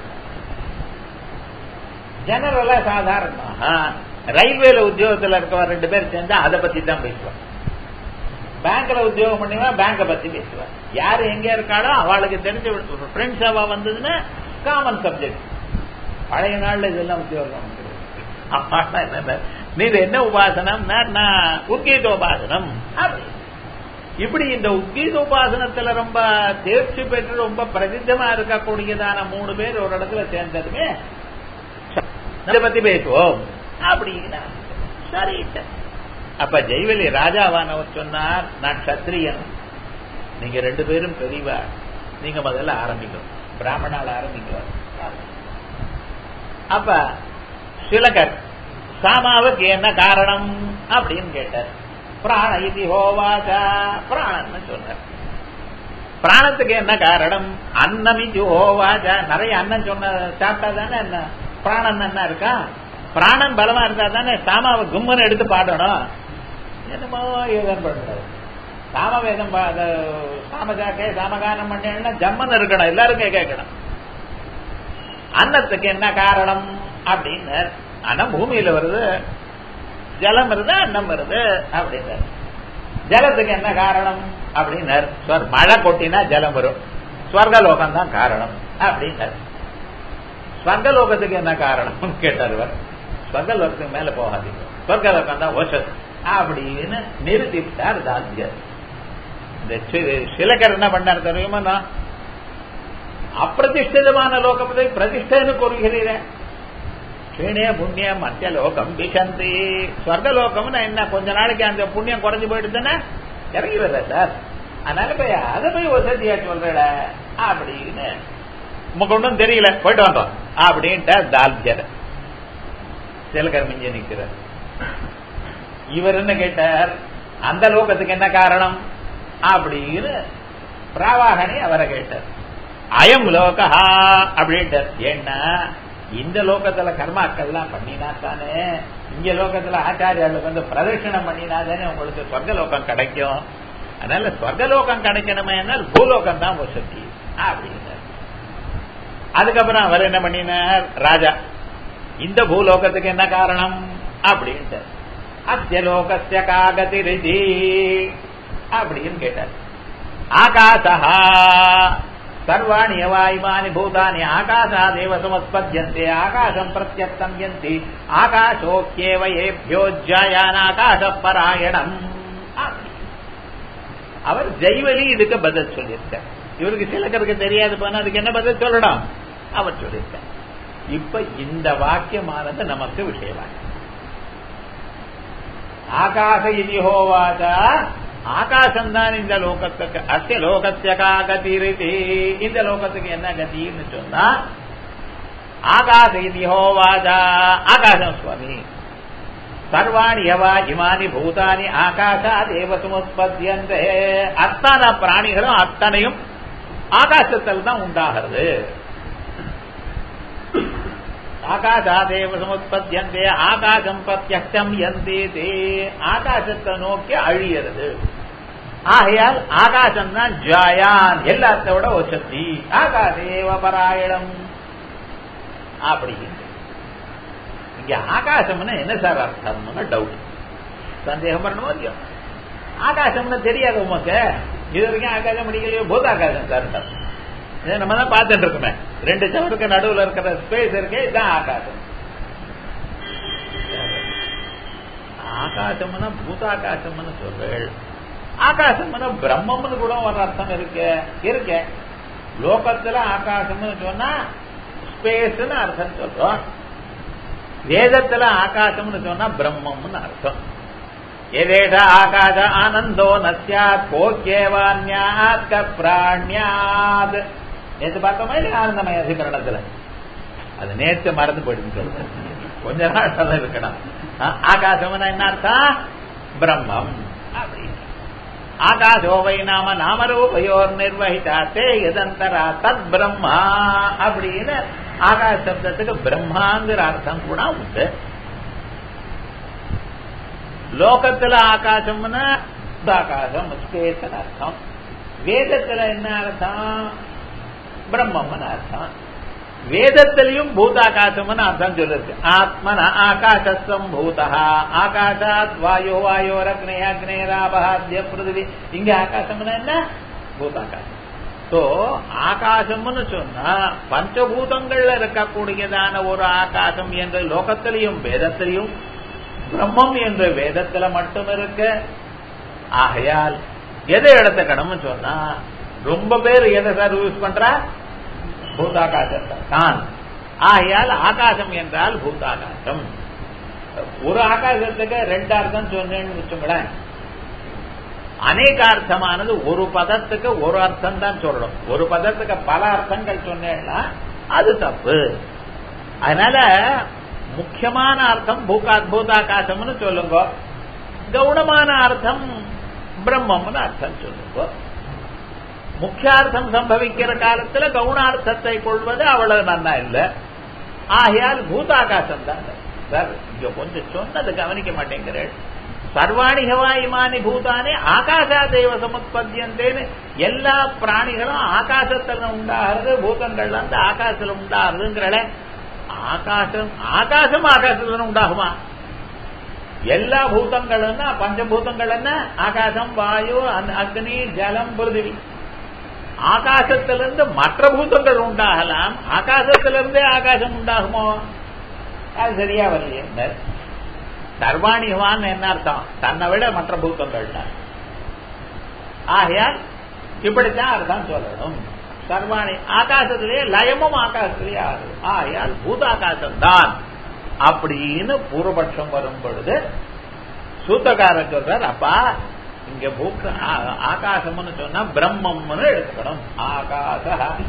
ஜெனரலா சாதாரணமாக ரயில்வேல உத்தியோகத்துல இருக்கவன் ரெண்டு பேர் சேர்ந்தா அதை பத்தி தான் பேசுவான் பேங்க்ல உத்தியோகம் பண்ணிவா பேங்க பத்தி பேசுவார் யாரு எங்க இருக்காளோ அவளுக்கு தெரிஞ்ச ஃப்ரெண்ட்ஸ் அவ வந்ததுன்னா காமன் சப்ஜெக்ட் பழைய நாள்ல இதெல்லாம் உத்தியோகம் என்ன இது என்ன உபாசனம் உத்கீதோபாசனம் அப்படி இப்படி இந்த உத்கீதோபாசனத்துல ரொம்ப தேர்ச்சி பெற்று ரொம்ப பிரசித்தமா இருக்கக்கூடியதான மூணு பேர் ஒரு இடத்துல சேர்ந்ததுமே இதை பத்தி பேசுவோம் அப்படின்னா சரி அப்ப ஜெய்வலி ராஜாவானவர் சொன்னார் நான் கத்திரியன் நீங்க ரெண்டு பேரும் பெரியவா நீங்க முதல்ல ஆரம்பிக்கணும் பிராமணால் ஆரம்பிக்கிறார் அப்ப சிலகர் சாமாவுக்கு என்ன காரணம் அப்படின்னு கேட்டார் பிராண இது ஹோவாச்சா பிராணன்னு சொன்னார் பிராணத்துக்கு என்ன காரணம் அன்னம் இது ஹோவாச்சா நிறைய அன்னம் சொன்ன சாப்பிட்டா தானே என்ன பிராணம் என்ன இருக்கா பிராணம் பலமா இருந்தா தானே சாமாவை கும்மன் எடுத்து பாடணும் என்னமோ ஏதன் பண்றது சாமவேதம் சாமஜாக்கே சாமகானம் பண்ணா ஜம்மன் இருக்கணும் எல்லாருக்கும் கேட்கணும் அன்னத்துக்கு என்ன காரணம் அப்படின்னு அன்னம் பூமியில வருது ஜலம் வருது அன்னம் வருது அப்படின்னு ஜலத்துக்கு என்ன காரணம் அப்படின்னார் மழை கொட்டினா ஜலம் வரும் ஸ்வர்கலோகம் தான் காரணம் அப்படின்னார் ஸ்வர்கலோகத்துக்கு என்ன காரணம் கேட்டார் இவர் ஸ்வர்கலோகத்துக்கு மேல போகாதீங்க ஸ்வர்கலோகம் தான் ஓஷத் அப்படின்னு நிறுத்திவிட்டார் தாத்தியர் இந்த சிலகர் என்ன பண்ணார் தெரியுமா அப்பிரதிஷ்டிதமான லோகத்தை பிரதிஷ்டன்னு கூறுகிறீரேன் கீழே புண்ணியம் மத்திய லோகம் பிசந்தி ஸ்வர்கலோகம்னு என்ன கொஞ்ச நாளைக்கு அந்த புண்ணியம் குறைஞ்சு போயிடுதுன்னா இறங்கி வரல சார் அதனால போய் அதை போய் வசதியா சொல்றட அப்படின்னு நமக்கு ஒன்றும் தெரியல போயிட்டு வந்தோம் அப்படின்ட்டு தால்ஜர் சிலகர் மிஞ்ச நிக்கிறார் இவர் என்ன கேட்டார் அந்த லோகத்துக்கு என்ன காரணம் அப்படின்னு பிராவாகனே அவரை கேட்டார் அயம் லோகா அப்படின்ட்டார் ஏன்னா இந்த லோகத்துல கர்மாக்கள்லாம் பண்ணினா தானே இங்க லோகத்துல ஆச்சாரியாளுக்கு வந்து பிரதட்சணம் பண்ணினா தானே உங்களுக்கு சொர்க்கலோகம் கிடைக்கும் அதனால சொர்க்கலோகம் கிடைக்கணுமே பூலோகம் தான் வசதி அப்படின்னார் அதுக்கப்புறம் அவர் என்ன பண்ணினார் ராஜா இந்த பூலோகத்துக்கு என்ன காரணம் அப்படின்ட்டு அத்தியலோகசிய காகதி ரிதி அப்படின்னு கேட்டார் ஆகாசா சர்வாணி வாயுமானி பூதானி ஆகாசாதேவ சமுத்பத்தியந்தே ஆகாசம் பிரத்யக்தம் யந்தி ஆகாசோக்கியேவ ஏபியோ ஜயான் ஆகாச பராயணம் அவர் ஜெய்வலி இதுக்கு பதில் சொல்லியிருக்கார் இவருக்கு சிலக்கருக்கு தெரியாது போனா அதுக்கு என்ன பதில் சொல்லணும் அவர் சொல்லியிருக்கார் இப்ப இந்த வாக்கியமானது நமக்கு விஷயமாக ஆகாச இதிஹோவாச்சா ஆகாசம் தான் இந்த லோகத்துக்கு அத்திய லோகத்திய கதி இந்த லோகத்துக்கு என்ன கதின்னு சொன்னா ஆகாச இதிஹோவாச்சா ஆகாசம் சுவாமி சர்வாணி யவா இமானி பூதானி ஆகாசா தேவ சமுத்பத்தியந்தே அத்தனை பிராணிகளும் அத்தனையும் ஆகாசத்தில் தான் உண்டாகிறது ஆகாசாதேவ சமுத்பத்தியந்தே ஆகாசம் பிரத்யம் எந்தே தே ஆகாசத்தை நோக்கி அழியறது ஆகையால் ஆகாசம் தான் ஜாயான் எல்லாத்தோட ஒசத்தி ஆகாசேவ பராயணம் அப்படி இங்க ஆகாசம்னு என்ன சார் அர்த்தம்னு டவுட் சந்தேகம் பண்ணணும் இல்லையோ ஆகாசம்னு தெரியாது உமக்கு இது வரைக்கும் ஆகாசம் முடிக்கலையோ போது ஆகாசம் சார் இதை நம்ம தான் பார்த்துட்டு இருக்கோமே ரெண்டு சவருக்கு நடுவில் இருக்கிற ஸ்பேஸ் இருக்கே இதுதான் ஆகாசம் ஆகாசம்னா பூதாகாசம்னு சொல்றேள் ஆகாசம்னா பிரம்மம்னு கூட ஒரு அர்த்தம் இருக்கு இருக்க லோகத்துல ஆகாசம்னு சொன்னா ஸ்பேஸ்னு அர்த்தம் சொல்றோம் வேதத்துல ஆகாசம்னு சொன்னா பிரம்மம்னு அர்த்தம் எதேஷ ஆகாச ஆனந்தோ நசியாத் போக்கியவான்யாத் பிராணியாத் நேற்று பார்த்தோமா இல்ல ஆனந்தமய அதிகரணத்துல அது நேற்று மறந்து போயிடுன்னு சொல்றேன் கொஞ்ச நாள் தான் இருக்கணும் ஆகாசம்னா என்ன அர்த்தம் பிரம்மம் அப்படின்னு ஆகாசோ வை நாம நாமரூபயோர் நிர்வகிதா தே எதந்தரா தத் பிரம்மா அப்படின்னு ஆகாச சப்தத்துக்கு பிரம்மாங்கிற அர்த்தம் கூட உண்டு லோகத்துல ஆகாசம்னா ஆகாசம் ஸ்பேஸ் அர்த்தம் வேதத்துல என்ன அர்த்தம் பிரம்மம்னு அர்த்தம் வேதத்திலையும் பூதாகாசம்னு அர்த்தம் சொல்லிருக்கு ஆத்மன ஆகாசம் பூதா ஆகாஷாத் வாயோ வாயோர் அக்னே அக்னேராபஹாத்ய பிருதிவி இங்க ஆகாசம்னா என்ன பூதாகாசம் சோ ஆகாசம்னு சொன்னா பஞ்சபூதங்கள்ல இருக்கக்கூடியதான ஒரு ஆகாசம் என்று லோகத்திலையும் வேதத்திலையும் பிரம்மம் என்று வேதத்துல மட்டும் இருக்கு ஆகையால் எதை எடுத்துக்கணும்னு சொன்னா ரொம்ப பேர் எதை சார் யூஸ் பண்றா பூதாகாசத்தை தான் ஆகையால் ஆகாசம் என்றால் பூதாகாசம் ஒரு ஆகாசத்துக்கு ரெண்டு அர்த்தம் சொன்னேன்னு வச்சுங்களேன் அநேகார்த்தமானது ஒரு பதத்துக்கு ஒரு அர்த்தம் தான் சொல்லணும் ஒரு பதத்துக்கு பல அர்த்தங்கள் சொன்னேன்னா அது தப்பு அதனால முக்கியமான அர்த்தம் பூகா பூதாகாசம்னு சொல்லுங்க கவுனமான அர்த்தம் பிரம்மம்னு அர்த்தம் சொல்லுங்க முக்கியார்த்தம் சம்பவிக்கிற காலத்துல கவுனார்த்தத்தை கொள்வது அவ்வளவு நன்னா இல்லை ஆகையால் பூதாகாசம் தான் சார் இங்க கொஞ்சம் சொன்னது கவனிக்க மாட்டேங்கிறேன் சர்வாணி ஹவா இமானி பூதானே ஆகாசா தெய்வ சமுத்பத்தியந்தேன்னு எல்லா பிராணிகளும் ஆகாசத்துல உண்டாகிறது பூதங்கள் வந்து ஆகாசத்துல உண்டாகிறதுங்கிறல ஆகாசம் ஆகாசம் ஆகாசத்துல உண்டாகுமா எல்லா பூதங்களும் பஞ்சபூதங்கள் என்ன ஆகாசம் வாயு அக்னி ஜலம் பிருதிவி ஆகாசத்திலிருந்து மற்ற பூதங்கள் உண்டாகலாம் ஆகாசத்திலிருந்தே ஆகாசம் உண்டாகுமோ அது சரியா வரலையே சர்வாணிகவான் என்ன அர்த்தம் தன்னை விட மற்ற பூத்தங்கள் தான் ஆகையால் இப்படித்தான் அர்த்தம் சொல்லணும் சர்வாணி ஆகாசத்திலேயே லயமும் ஆகாசத்திலேயே ஆகுது ஆகையால் பூதாகாசம் தான் அப்படின்னு பூர்வபட்சம் வரும் பொழுது சூத்தக்காரர் சொல்றார் அப்பா இங்க பூக்க ஆகாசம்னு சொன்னா பிரம்மம்னு எடுத்துக்கணும் ஆகாச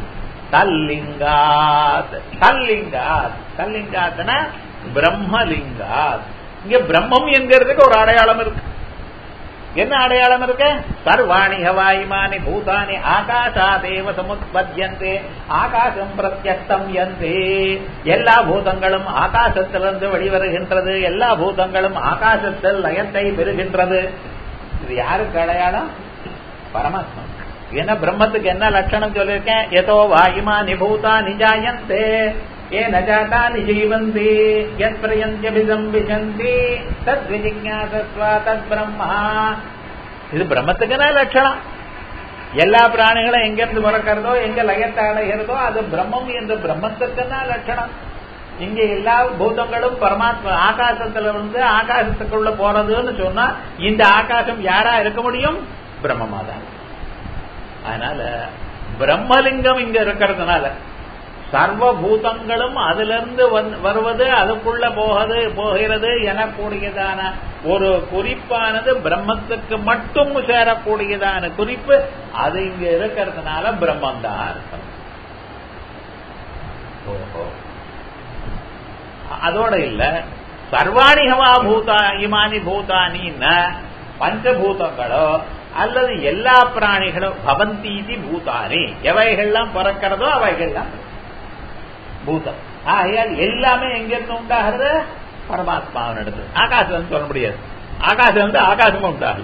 தல்லிங்காத் தல்லிங்காத் தல்லிங்காத்னா பிரம்மலிங்காத் இங்க பிரம்மம் என்கிறதுக்கு ஒரு அடையாளம் இருக்கு என்ன அடையாளம் இருக்கு சர்வாணி ஹவாயிமானி பூதானி ஆகாசா தேவ சமுத்பத்தியந்தே ஆகாசம் பிரத்யஸ்தம் யந்தே எல்லா பூதங்களும் ஆகாசத்திலிருந்து வெளிவருகின்றது எல்லா பூதங்களும் ஆகாசத்தில் லயத்தை பெறுகின்றது இது யாருக்கு அடையாளம் பரமாத்மா என்ன பிரம்மத்துக்கு என்ன லட்சணம் சொல்லியிருக்கேன் எதோ வாயுமா நிபூதா நிஜாயந்தே ஏ நஜாதா நிஜீவந்தி எத் பிரயந்தியபிசம்பிசந்தி தத் விஜிஞாசஸ்வா தத் பிரம்மா இது பிரம்மத்துக்குன்னா லட்சணம் எல்லா பிராணிகளும் எங்கிருந்து பிறக்கிறதோ எங்க லயத்தை அடைகிறதோ அது பிரம்மம் என்று பிரம்மத்துக்குன்னா லட்சணம் இங்க எல்லா பூதங்களும் பரமாத்மா ஆகாசத்துல வந்து ஆகாசத்துக்குள்ள போறதுன்னு சொன்னா இந்த ஆகாசம் யாரா இருக்க முடியும் பிரம்மமா தான் அதனால பிரம்மலிங்கம் இங்க இருக்கிறதுனால சர்வ பூதங்களும் அதிலிருந்து வருவது அதுக்குள்ள போகிறது போகிறது எனக்கூடியதான ஒரு குறிப்பானது பிரம்மத்துக்கு மட்டும் சேரக்கூடியதான குறிப்பு அது இங்க இருக்கிறதுனால பிரம்மம் தான் அர்த்தம் ஓஹோ அதோட இல்ல சர்வாணிகவா பூதா இமானி பூதானின்னா பஞ்சபூதங்களோ அல்லது எல்லா பிராணிகளும் பவந்தீதி பூதானி எவைகள்லாம் பிறக்கிறதோ அவைகள்லாம் பூதம் ஆகையால் எல்லாமே எங்கிருந்து உண்டாகிறது பரமாத்மாவின் இடத்துல ஆகாசம் சொல்ல முடியாது ஆகாசம் வந்து ஆகாசமும் உண்டாகல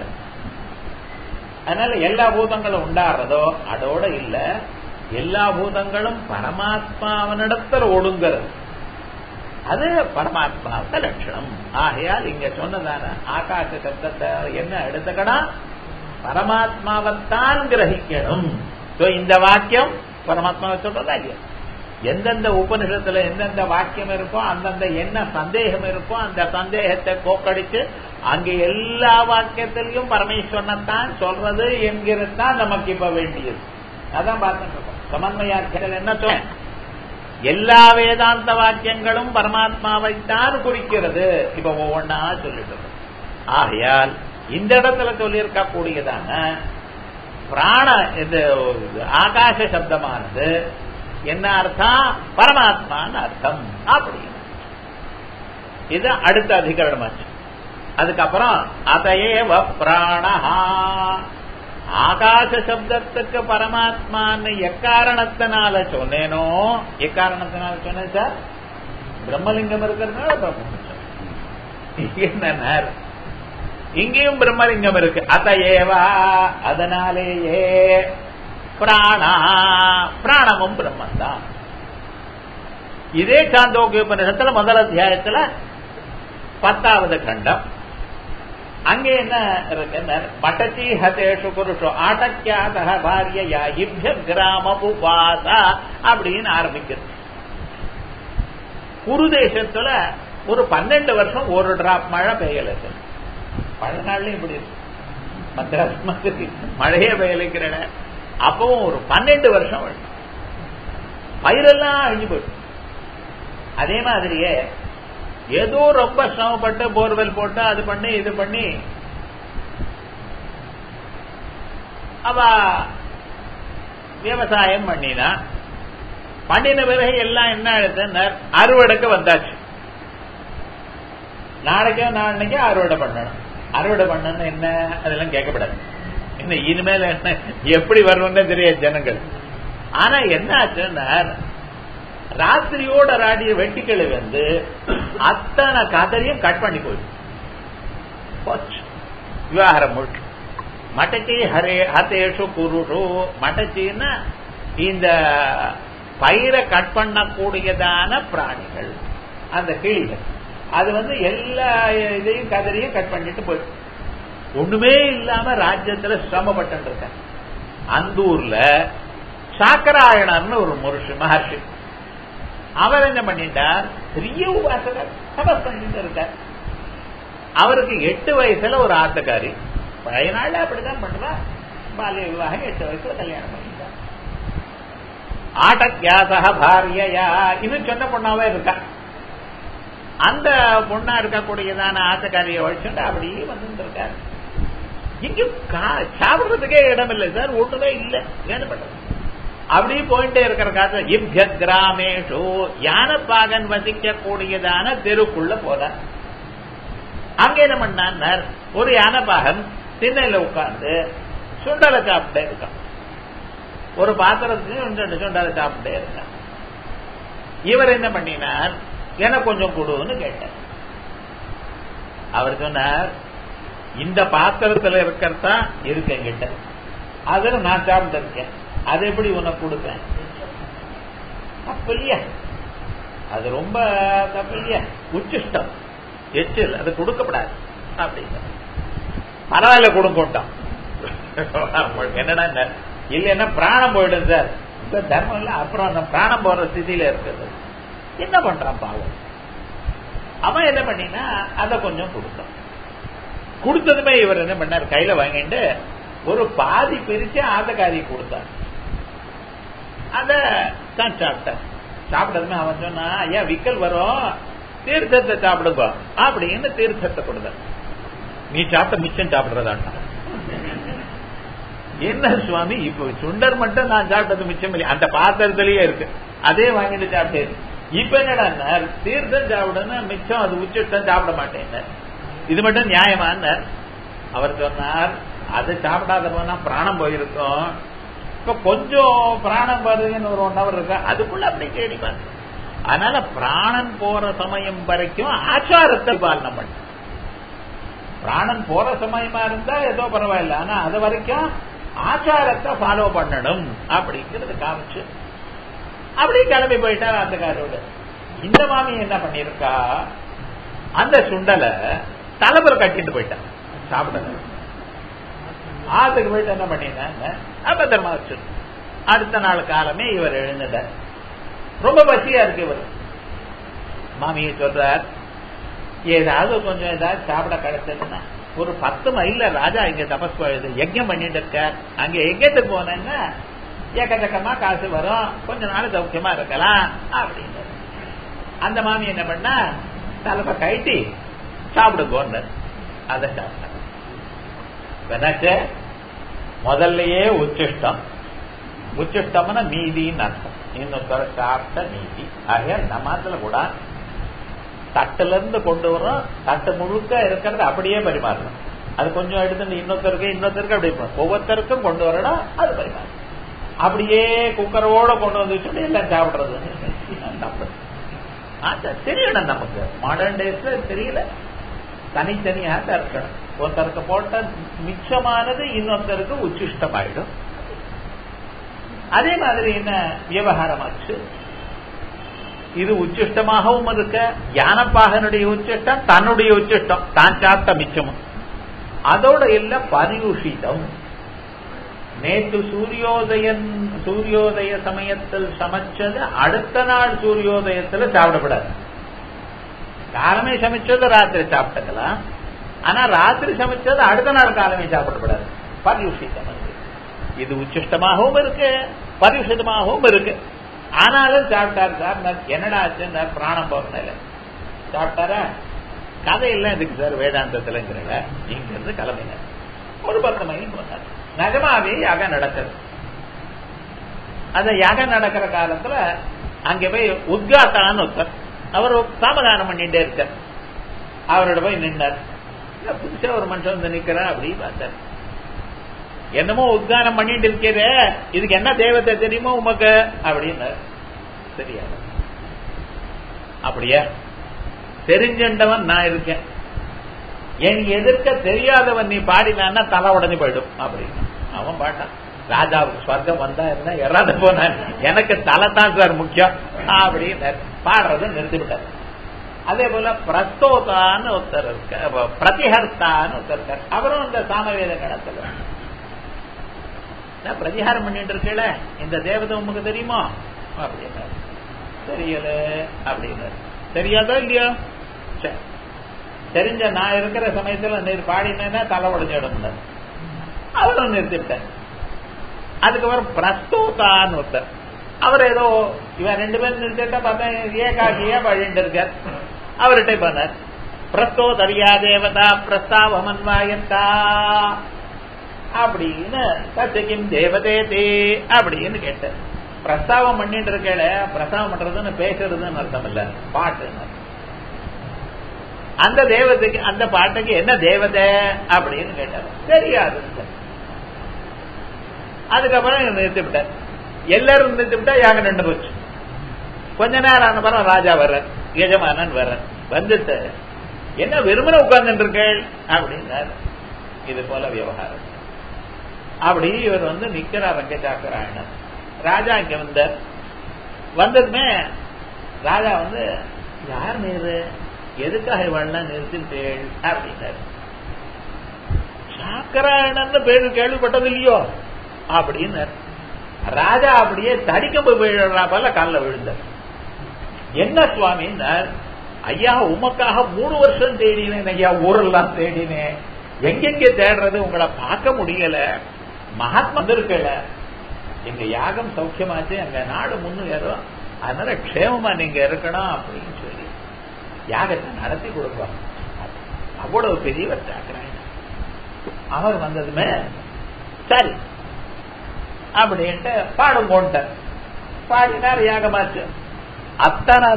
அதனால எல்லா பூதங்களும் உண்டாடுறதோ அதோட இல்ல எல்லா பூதங்களும் பரமாத்மாவனிடத்தில் ஒடுங்கிறது அது பரமாத்மாவுக்கு லட்சணம் ஆகையால் இங்க சொன்னதான ஆகாச சப்தத்தை என்ன எடுத்துக்கணும் பரமாத்மாவைத்தான் கிரகிக்கணும் இந்த வாக்கியம் பரமாத்மாவை சொல்றதா இல்லையா எந்தெந்த உபனிஷத்துல எந்தெந்த வாக்கியம் இருக்கோ அந்தந்த என்ன சந்தேகம் இருக்கோ அந்த சந்தேகத்தை போக்கடிச்சு அங்க எல்லா வாக்கியத்திலையும் பரமேஸ்வரனைத்தான் சொல்றது என்கிறது தான் நமக்கு இப்ப வேண்டியது அதான் பார்த்துட்டு இருக்கோம் சமன்மயாக்கியங்கள் என்ன சொல்ல எல்லா வேதாந்த வாக்கியங்களும் பரமாத்மாவைத்தான் குறிக்கிறது இப்ப ஒவ்வொன்னா சொல்லிட்டு ஆகையால் இந்த இடத்துல சொல்லியிருக்க கூடியதான பிராண இது ஆகாச சப்தமானது என்ன அர்த்தம் பரமாத்மான்னு அர்த்தம் அப்படின்னு இது அடுத்த அதிகரணமாச்சு அதுக்கப்புறம் அதையேவ பிராணஹா ஆகாச சப்தத்துக்கு பரமாத்மான்னு எக்காரணத்தினால சொன்னேனோ எக்காரணத்தினால சொன்னேன் சார் பிரம்மலிங்கம் இருக்கிறதுனால பிரம்மம் என்ன இங்கேயும் பிரம்மலிங்கம் இருக்கு அதையேவா அதனாலேயே பிராணா பிராணமும் பிரம்மன் தான் இதே சாந்தோக்கிய உபநிஷத்துல முதல் அத்தியாயத்துல பத்தாவது கண்டம் அங்கே என்ன இருக்கு பட்டச்சி ஹதேஷு புருஷோ ஆட்டக்கியாத பாரியா இப்ய கிராம உபாசா அப்படின்னு ஆரம்பிக்கிறது குரு தேசத்துல ஒரு பன்னெண்டு வருஷம் ஒரு டிராப் மழை பெய்யல சார் பழைய நாள்லயும் இப்படி இருக்கு மദ്രാസ് மாதிரி மழையே பெய்யலைக்கிற அப்பவும் ஒரு பன்னெண்டு வருஷம் வரும். பயிரெல்லாம் அழிஞ்சு போயிடும் அதே மாதிரியே ஏதோ ரொம்ப சிரமப்பட்டு போர்வெல் போட்டு அது பண்ணி இது பண்ணி அவ விவசாயம் பண்ணினா பண்ணின பிறகு எல்லாம் என்ன ஆயிடுது அறுவடைக்கு வந்தாச்சு நாளைக்கோ நாளைக்கோ அறுவடை பண்ணணும் அறுவடை பண்ணணும் என்ன அதெல்லாம் கேட்கப்படாது இன்னும் இனிமேல் என்ன எப்படி வரணும்னு தெரியாது ஜனங்கள் ஆனா என்ன ஆச்சுன்னா ராத்திரியோட ராடிய வெட்டிக்கிளை வந்து அத்தனை கதரையும் கட் பண்ணி போயிடும் போச்சு விவகாரம் முழுக்க மட்டச்சி ஹரே ஹதேஷு குருஷு மட்டச்சின்னா இந்த பயிரை கட் பண்ணக்கூடியதான பிராணிகள் அந்த கிளிகள் அது வந்து எல்லா இதையும் கதரையும் கட் பண்ணிட்டு போயிடும் ஒண்ணுமே இல்லாம ராஜ்யத்துல சிரமப்பட்டு இருக்க அந்த ஊர்ல சாக்கராயணர்னு ஒரு முருஷி மகர்ஷி அவர் என்ன பண்ணிட்டார் பெரிய உபாசகர் தபஸ் பண்ணிட்டு இருக்கார் அவருக்கு எட்டு வயசுல ஒரு ஆத்தக்காரி பழைய நாள்ல அப்படிதான் பண்ணுவா பாலிய விவாகம் எட்டு வயசுல கல்யாணம் பண்ணிட்டார் ஆட்டத்யாசக பாரியயா இன்னும் சொன்ன பொண்ணாவே இருக்கா அந்த பொண்ணா இருக்கக்கூடியதான ஆத்தக்காரியை வச்சுட்டு அப்படியே வந்து இருக்காரு இங்க சாப்பிடுறதுக்கே இடம் இல்லை சார் ஒண்ணுமே இல்லை என்ன பண்றது அப்படியே போயிட்டே இருக்கிற காலத்துல இப்ய கிராமேஷு யானப்பாகன் வசிக்க கூடியதான தெருக்குள்ள போற அங்க என்ன பண்ணார் ஒரு யானப்பாகன் திண்ணையில உட்கார்ந்து சுண்டலை சாப்பிட்டே இருக்கான் ஒரு பாத்திரத்துக்கு ரெண்டு சுண்டலை சாப்பிட்டே இருக்கான் இவர் என்ன பண்ணினார் எனக்கு கொஞ்சம் கொடுன்னு கேட்டார் அவர் சொன்னார் இந்த பாத்திரத்துல இருக்கிறதா இருக்கு என்கிட்ட அதுல நான் சாப்பிட்டு இருக்கேன் அது எப்படி உனக்கு கொடுப்பேன் தப்பு இல்லையா அது ரொம்ப தப்பு இல்லையா உச்சிஷ்டம் எச்சில் அது கொடுக்கப்படாது அப்படின்னு பரவாயில்ல கொடுக்கட்டான் என்னடா இல்லைன்னா பிராணம் போயிடும் சார் இந்த தர்மம் இல்ல அப்புறம் அந்த பிராணம் போற ஸ்திதியில இருக்குது என்ன பண்றான் பாவம் அவன் என்ன பண்ணினா அதை கொஞ்சம் கொடுத்தான் கொடுத்ததுமே இவர் என்ன பண்ணார் கையில வாங்கிட்டு ஒரு பாதி பிரிச்சு ஆதக்காரி கொடுத்தார் அத தான் சாப்பிட்டார் சாப்பிட்டதுமே அவன் சொன்னா ஐயா விக்கல் வரும் தீர்த்தத்தை சாப்பிடுங்க அப்படின்னு தீர்த்தத்தை கொடுத்தார் நீ சாப்பிட்ட மிச்சம் சாப்பிடுறதாண்டா என்ன சுவாமி இப்ப சுண்டர் மட்டும் நான் சாப்பிட்டது மிச்சம் இல்லை அந்த பாத்திரத்திலேயே இருக்கு அதே வாங்கிட்டு சாப்பிட்டேன் இப்ப என்னடா தீர்த்தம் சாப்பிடணும் மிச்சம் அது உச்சிட்டம் சாப்பிட மாட்டேன் இது மட்டும் நியாயமான அவர் சொன்னார் அது சாப்பிடாத போனா பிராணம் போயிருக்கும் இப்ப கொஞ்சம் பிராணம் வருதுன்னு ஒரு ஒன் ஹவர் இருக்கு அதுக்குள்ள அப்படி கேடிப்பாங்க அதனால பிராணன் போற சமயம் வரைக்கும் ஆச்சாரத்தை பாலனம் பண்ண பிராணன் போற சமயமா இருந்தா ஏதோ பரவாயில்ல ஆனா அது வரைக்கும் ஆச்சாரத்தை ஃபாலோ பண்ணணும் அப்படிங்கிறது காமிச்சு அப்படி கிளம்பி போயிட்டார் ஆத்தக்காரோட இந்த மாமி என்ன பண்ணிருக்கா அந்த சுண்டலை தலைவர் கட்டிட்டு போயிட்டான் சாப்பிடல ஆத்துக்கு போயிட்டு என்ன பண்ணினாங்க அபத்திரமா வச்சு அடுத்த நாள் காலமே இவர் எழுந்துட்டார் ரொம்ப பசியா இருக்கு இவர் மாமியை சொல்றார் ஏதாவது கொஞ்சம் ஏதாவது சாப்பிட கிடைச்சதுன்னா ஒரு பத்து மைல்ல ராஜா இங்க தபஸ் யஜ்யம் பண்ணிட்டு இருக்கார் அங்க யஜ்யத்துக்கு போனேன்னா ஏக்கச்சக்கமா காசு வரும் கொஞ்ச நாள் சௌக்கியமா இருக்கலாம் அப்படின்னு அந்த மாமி என்ன பண்ணா தலைப்ப கைட்டி சாப்பிடுங்கோன்னு அதை சாப்பிட்டாங்க என்னாச்சு முதல்லயே உச்சிஷ்டம் உச்சிஷ்டம்னா மீதின்னு அர்த்தம் இன்னொருத்தர சாப்பிட்ட மீதி ஆக நம்மத்துல கூட தட்டுல இருந்து கொண்டு வரோம் தட்டு முழுக்க இருக்கிறது அப்படியே பரிமாறணும் அது கொஞ்சம் எடுத்து இன்னொருத்தருக்கு இன்னொருத்தருக்கு அப்படி ஒவ்வொருத்தருக்கும் கொண்டு வரணும் அது பரிமாறணும் அப்படியே குக்கரோட கொண்டு வந்து சொல்லி எல்லாம் சாப்பிடுறது தப்பு தெரியணும் நமக்கு மாடர்ன் டேஸ்ல தெரியல தனித்தனியாக தான் இருக்கணும் ஒருத்தருக்கு போட்ட மிச்சமானது இன்னொருத்தருக்கு உச்சிஷ்டமாயிடும் அதே மாதிரி என்ன விவகாரமாச்சு இது உச்சிஷ்டமாகவும் இருக்க யானப்பாகனுடைய உச்சிஷ்டம் தன்னுடைய உச்சிஷ்டம் தான் சாப்பிட்ட மிச்சமும் அதோட இல்ல பரியுஷிதம் நேற்று சூரியோதயன் சூரியோதய சமயத்தில் சமைச்சது அடுத்த நாள் சூரியோதயத்தில் சாப்பிடப்படாது காலமே சமைச்சது ராத்திரி சாப்பிட்டுக்கலாம் ஆனா ராத்திரி சமைச்சது அடுத்த நாள் காலமே சாப்பிடக்கூடாது பரியுஷித்தம் அது. இது உச்சிஷ்டமாகவும் இருக்கு பரியுஷிதமாகவும் இருக்கு ஆனாலும் சாப்பிட்டாரு சார் நான் என்னடா ஆச்சுன்னு பிராணம் போறதில்ல சாப்பிட்டாரா கதையெல்லாம் இதுக்கு சார் வேதாந்தத்துலங்கிறத இங்க இருந்து கிளம்பின ஒரு பத்து மணி போனார் நகமாவே யாகம் நடக்குது அந்த யாகம் நடக்கிற காலத்துல அங்க போய் உத்காத்தான்னு ஒருத்தர் அவர் சாமதானம் பண்ணிட்டே இருக்கார் அவரோட போய் நின்றார் இல்ல, புதுசா ஒரு மனுஷன் வந்து நிக்கிறார் அப்படி பார்த்தார் என்னமோ உத்கானம் பண்ணிட்டு இருக்கிறே இதுக்கு என்ன தேவத்தை தெரியுமோ உமக்கு அப்படின்னார் சரியா அப்படியா தெரிஞ்சண்டவன் நான் இருக்கேன் என் எதிர்க்க தெரியாதவன் நீ பாடினான்னா தலை உடஞ்சு போயிடும் அப்படின்னு அவன் பாட்டான் ராஜாவுக்கு ஸ்வர்க்கம் வந்தா இருந்தா எறாத போனான் எனக்கு தலை தான் சார் முக்கியம் அப்படின்னு பாடுறதை நிறுத்திவிட்டார் அதே போல பிரஸ்தோதான்னு ஒருத்தர் இருக்க பிரதிஹர்த்தான்னு ஒருத்தர் இருக்கார் அவரும் இந்த சாமவேத கணத்துல நான் பிரதிகாரம் பண்ணிட்டு இருக்கல இந்த தேவதை உமக்கு தெரியுமா அப்படின்னாரு தெரியல அப்படின்னாரு தெரியாதோ இல்லையோ சரி தெரிஞ்ச நான் இருக்கிற சமயத்துல நீர் பாடினேன்னா தலை உடஞ்சிடும் அவரும் நிறுத்திவிட்டார் அதுக்கப்புறம் பிரஸ்தோதான்னு ஒருத்தர் அவர் ஏதோ இவன் ரெண்டு பேரும் நிறுத்திட்டா பார்த்தா ஏகாகியா வழிண்டு இருக்கார் அவர்கிட்ட பண்ணார் பிரஸ்தோதரியா தேவதா பிரஸ்தாவமன்வாயத்தா அப்படின்னு சத்தியம் தேவதே தே அப்படின்னு கேட்டார் பிரஸ்தாவம் பண்ணிட்டு இருக்கல பிரஸ்தாவம் பண்றதுன்னு பேசுறதுன்னு அர்த்தம் இல்ல பாட்டுன்னு அர்த்தம். அந்த தேவதைக்கு அந்த பாட்டுக்கு என்ன தேவதை அப்படின்னு கேட்டார் தெரியாது அதுக்கப்புறம் நிறுத்தி விட்டார் எல்லாரும் நிறுத்தி விட்டா யாகம் நின்று போச்சு கொஞ்ச நேரம் ஆன பிறகு ராஜா வர்றார் எஜமானன் வர்றார் வந்துட்டு என்ன வெறுமனை உட்கார்ந்துட்டு இருக்கேள் அப்படின்னாரு இது போல விவகாரம் அப்படி இவர் வந்து நிக்கிறார் ரங்கச்சாக்கராயணன் ராஜா இங்க வந்தார் வந்ததுமே ராஜா வந்து யார் நீரு எதுக்காக இவள்லாம் நிறுத்திட்டேள் அப்படின்னாரு சாக்கராயணன் பேரு கேள்விப்பட்டது இல்லையோ அப்படின்னு ராஜா அப்படியே தடிக்கம்பு விழுறா போல காலில் விழுந்தார் என்ன சுவாமின்னார் ஐயா உமக்காக மூணு வருஷம் தேடினேன் ஐயா ஊரெல்லாம் தேடினேன் எங்கெங்க தேடுறது உங்களை பார்க்க முடியல மகாத்மா இருக்கல எங்க யாகம் சௌக்கியமாச்சு எங்க நாடு முன்னேறும் அதனால க்ஷேமமா நீங்க இருக்கணும் அப்படின்னு சொல்லி யாகத்தை நடத்தி கொடுப்போம் அவ்வளவு பெரியவர் சாக்குறாங்க அவர் வந்ததுமே சரி அப்படின்ட்டு பாடும் போன்ட்டார் பாடினார் யாகமாச்சு அத்தனை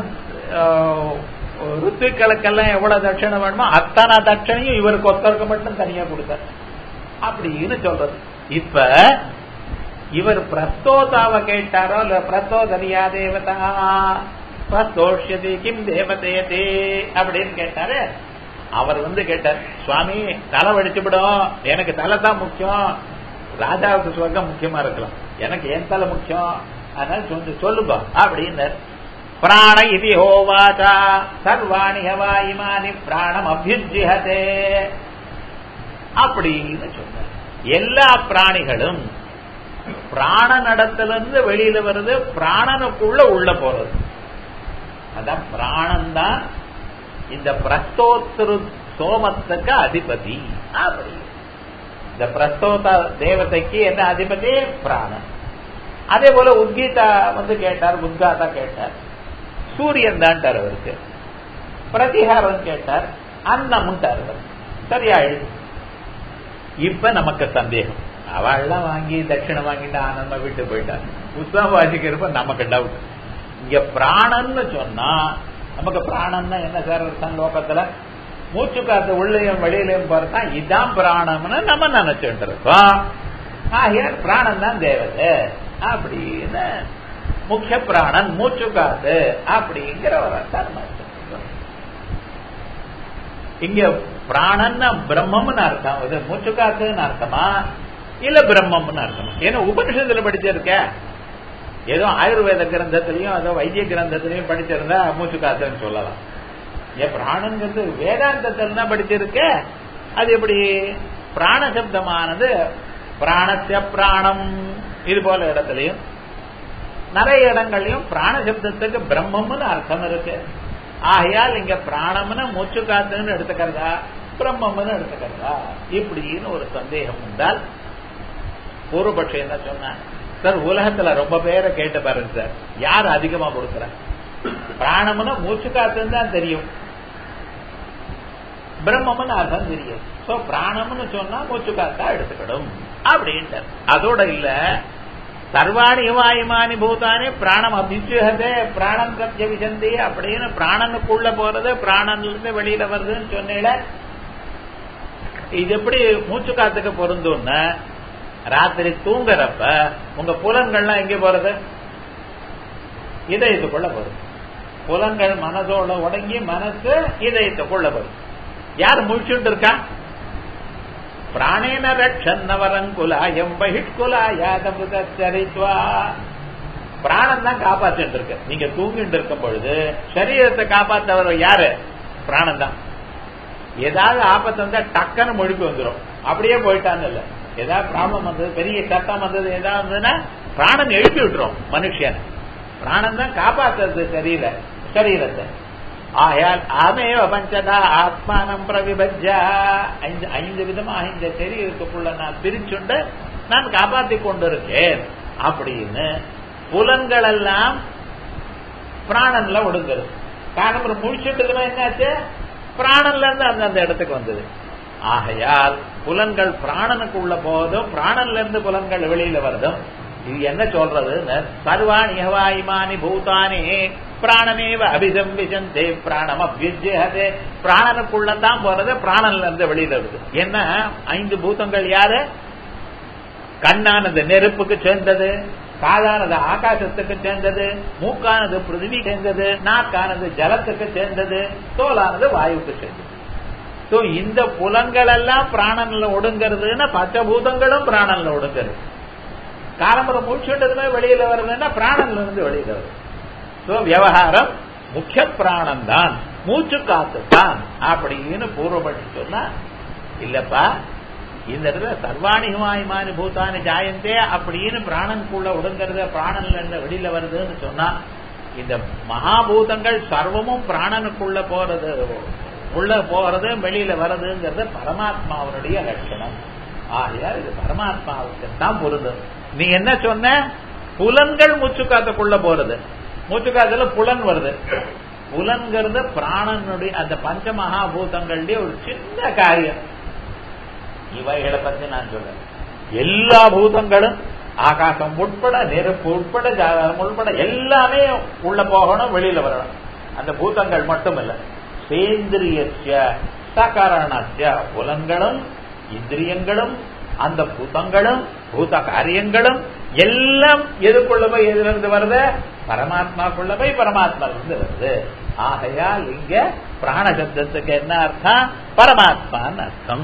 ருத்துக்களுக்கெல்லாம் எவ்வளவு தட்சணை வேணுமோ அத்தனை தட்சணையும் இவருக்கு ஒருத்தருக்கு மட்டும் தனியா கொடுத்தார் அப்படின்னு சொல்றது இப்ப இவர் பிரஸ்தோதாவை கேட்டாரோ இல்ல பிரஸ்தோதரியா தேவதா பிரஸ்தோஷதி கிம் தேவதேதே அப்படின்னு கேட்டாரு அவர் வந்து கேட்டார் சுவாமி தலை வடிச்சுவிடும் எனக்கு தலை தான் முக்கியம் ராஜாவுக்கு சொர்க்கம் முக்கியமா இருக்கலாம் எனக்கு என் தலை முக்கியம் அதனால சொல்லு சொல்லுங்க அப்படின்னார் பிராண இது ஹோவாச்சா சர்வாணி ஹவா இமானி பிராணம் அபியுஜிஹதே அப்படின்னு சொன்னார் எல்லா பிராணிகளும் பிராண நடத்திலிருந்து வெளியில வருது பிராணனுக்குள்ள உள்ள போறது அதான் பிராணம் தான் இந்த பிரஸ்தோத்திரு சோமத்துக்கு அதிபதி அப்படி இந்த பிரஸ்தோத தேவதைக்கு என்ன அதிபதி பிராணன் அதே போல உத்கீதா வந்து கேட்டார் உத்காதா கேட்டார் சூரியன் தான்ட்டார் அவருக்கு பிரதிகாரம் கேட்டார் அன்னம்ட்டார் அவர் சரியாயிடுச்சு இப்ப நமக்கு சந்தேகம் அவள்லாம் வாங்கி தட்சிணை வாங்கிட்டு ஆனந்தமா விட்டு போயிட்டார் புத்தகம் வாசிக்கிறப்ப நமக்கு டவுட் இங்க பிராணன்னு சொன்னா நமக்கு பிராணம்னா என்ன சார் அர்த்தம் லோகத்துல மூச்சு காத்து உள்ளேயும் வெளியிலையும் போறதா இதான் பிராணம்னு நம்ம நினைச்சுட்டு இருக்கோம் ஆகியார் பிராணம் தான் தேவதை அப்படின்னு முக்கிய பிராணன் மூச்சு காத்து அப்படிங்கிற ஒரு அர்த்தம் இங்க பிராணன் பிரம்மம்னு அர்த்தம் இது மூச்சு காத்துன்னு அர்த்தமா இல்ல பிரம்மம்னு அர்த்தமா ஏன்னா உபனிஷத்துல படிச்சிருக்க ஏதோ ஆயுர்வேத கிரந்தத்திலையும் ஏதோ வைத்திய கிரந்தத்திலையும் படிச்சிருந்தா மூச்சு காத்துன்னு சொல்லலாம் ஏன் பிராணங்கிறது வேதாந்தத்தில் தான் படிச்சிருக்க அது எப்படி பிராண சப்தமானது பிராணசிய பிராணம் இது போல இடத்துலயும் நிறைய இடங்கள்லயும் பிராண சப்தத்துக்கு பிரம்மம்னு அர்த்தம் இருக்கு ஆகையால் இங்க பிராணம்னு மூச்சு காத்துன்னு எடுத்துக்கிறதா பிரம்மம்னு எடுத்துக்கிறதா இப்படின்னு ஒரு சந்தேகம் வந்தால் பூர்வபட்சம் என்ன சொன்ன சார் உலகத்துல ரொம்ப பேரை கேட்டு பாருங்க சார் யார் அதிகமா கொடுக்குற பிராணம்னு மூச்சு காத்துன்னு தான் தெரியும் பிரம்மம்னு அர்த்தம் தெரியும் சோ பிராணம்னு சொன்னா மூச்சு காத்தா எடுத்துக்கணும் அப்படின்ட்டு அதோட இல்ல சர்வாணி வாயுமானி பூதானி பிராணம் அபிச்சுகதே பிராணம் சத்திய விசந்தி அப்படின்னு பிராணனுக்குள்ள போறது பிராணன்ல இருந்து வெளியில வருதுன்னு சொன்னேல இது எப்படி மூச்சு காத்துக்கு பொருந்தும்னா ராத்திரி தூங்குறப்ப உங்க புலன்கள்லாம் எங்க போறது இதயத்துக்குள்ள போறது புலன்கள் மனதோட உடங்கி மனசு இதயத்துக்குள்ள போறது யார் முழிச்சுட்டு இருக்கா பிராணேன ரட்சன்னவரங்குலாயம் பகிஷ்குலாயாதமுதரித்வா பிராணம் தான் காப்பாத்திட்டு இருக்கு நீங்க தூங்கிட்டு இருக்கும் பொழுது சரீரத்தை காப்பாத்தவர் யாரு பிராணம் தான் ஏதாவது ஆபத்து வந்தா டக்குன்னு மொழிக்கு வந்துடும் அப்படியே போயிட்டான்னு இல்ல ஏதாவது ப்ராப்ளம் வந்தது பெரிய சத்தம் வந்தது ஏதாவது வந்ததுன்னா பிராணம் எழுப்பி விட்டுரும் மனுஷன் பிராணம் தான் காப்பாத்துறது சரீர சரீரத்தை ஆயால் ஆமேவ பஞ்சதா ஆத்மானம் பிரவிபஜ்ஜா ஐந்து ஐந்து விதமாக இந்த சரீரத்துக்குள்ள நான் பிரிச்சுண்டு நான் காப்பாத்தி கொண்டிருக்கேன் அப்படின்னு புலன்கள் எல்லாம் பிராணன்ல ஒடுங்குறது காரணம் முழிச்சுட்டு என்னாச்சு பிராணன்ல இருந்து அந்த அந்த இடத்துக்கு வந்தது ஆகையால் புலன்கள் பிராணனுக்குள்ள போதும் பிராணன்ல இருந்து புலன்கள் வெளியில வருதும் இது என்ன சொல்றது சர்வாணி ஹவாயிமானி பூதானி பிராணமேவ அபிசம்பிசந்தே பிராணம் அபியுஜ்யதே பிராணனுக்குள்ளதான் போறது பிராணன்ல இருந்து வெளியில வருது என்ன ஐந்து பூதங்கள் யாரு கண்ணானது நெருப்புக்கு சேர்ந்தது காதானது ஆகாசத்துக்கு சேர்ந்தது மூக்கானது பிருத்திவி சேர்ந்தது நாக்கானது ஜலத்துக்கு சேர்ந்தது தோலானது வாயுக்கு சேர்ந்தது சோ இந்த புலன்கள் எல்லாம் பிராணன்ல ஒடுங்கிறதுன்னா பஞ்சபூதங்களும் பிராணன்ல ஒடுங்கிறது காலம்பரம் முடிச்சுட்டதுமே வெளியில வருதுன்னா பிராணன்ல இருந்து வெளியில வருது சோ விவகாரம் முக்கிய பிராணம் தான் மூச்சு காத்து தான் அப்படின்னு பூர்வப்பட்டு சொன்னா இல்லப்பா இந்த இடத்துல சர்வாணி ஹுமாயுமானி பூத்தானி ஜாயந்தே அப்படின்னு பிராணனுக்குள்ள ஒடுங்கிறது பிராணன்ல இருந்து வெளியில வருதுன்னு சொன்னா இந்த மகாபூதங்கள் சர்வமும் பிராணனுக்குள்ள போறது உள்ள போறது வெளியில வர்றதுங்கிறது பரமாத்மாவனுடைய லட்சணம் ஆகையால் இது பரமாத்மாவுக்கு தான் பொருந்தும் நீ என்ன சொன்ன புலன்கள் மூச்சுக்காத்துக்குள்ள போறது மூச்சுக்காத்துல புலன் வருது புலன்கிறது பிராணனுடைய அந்த பஞ்ச மகாபூதங்களுடைய ஒரு சின்ன காரியம் இவைகளை பத்தி நான் சொல்றேன் எல்லா பூதங்களும் ஆகாசம் உட்பட நெருப்பு உட்பட ஜாதகம் உட்பட எல்லாமே உள்ள போகணும் வெளியில வரணும் அந்த பூதங்கள் மட்டுமல்ல சேந்திரியஸ்ய சகரணஸ்ய புலன்களும் இந்திரியங்களும் அந்த பூதங்களும் பூத காரியங்களும் எல்லாம் எதுக்குள்ள போய் எதுல இருந்து வருது பரமாத்மாக்குள்ள போய் பரமாத்மா இருந்து வருது ஆகையால் இங்க பிராண சப்தத்துக்கு என்ன அர்த்தம் பரமாத்மான்னு அர்த்தம்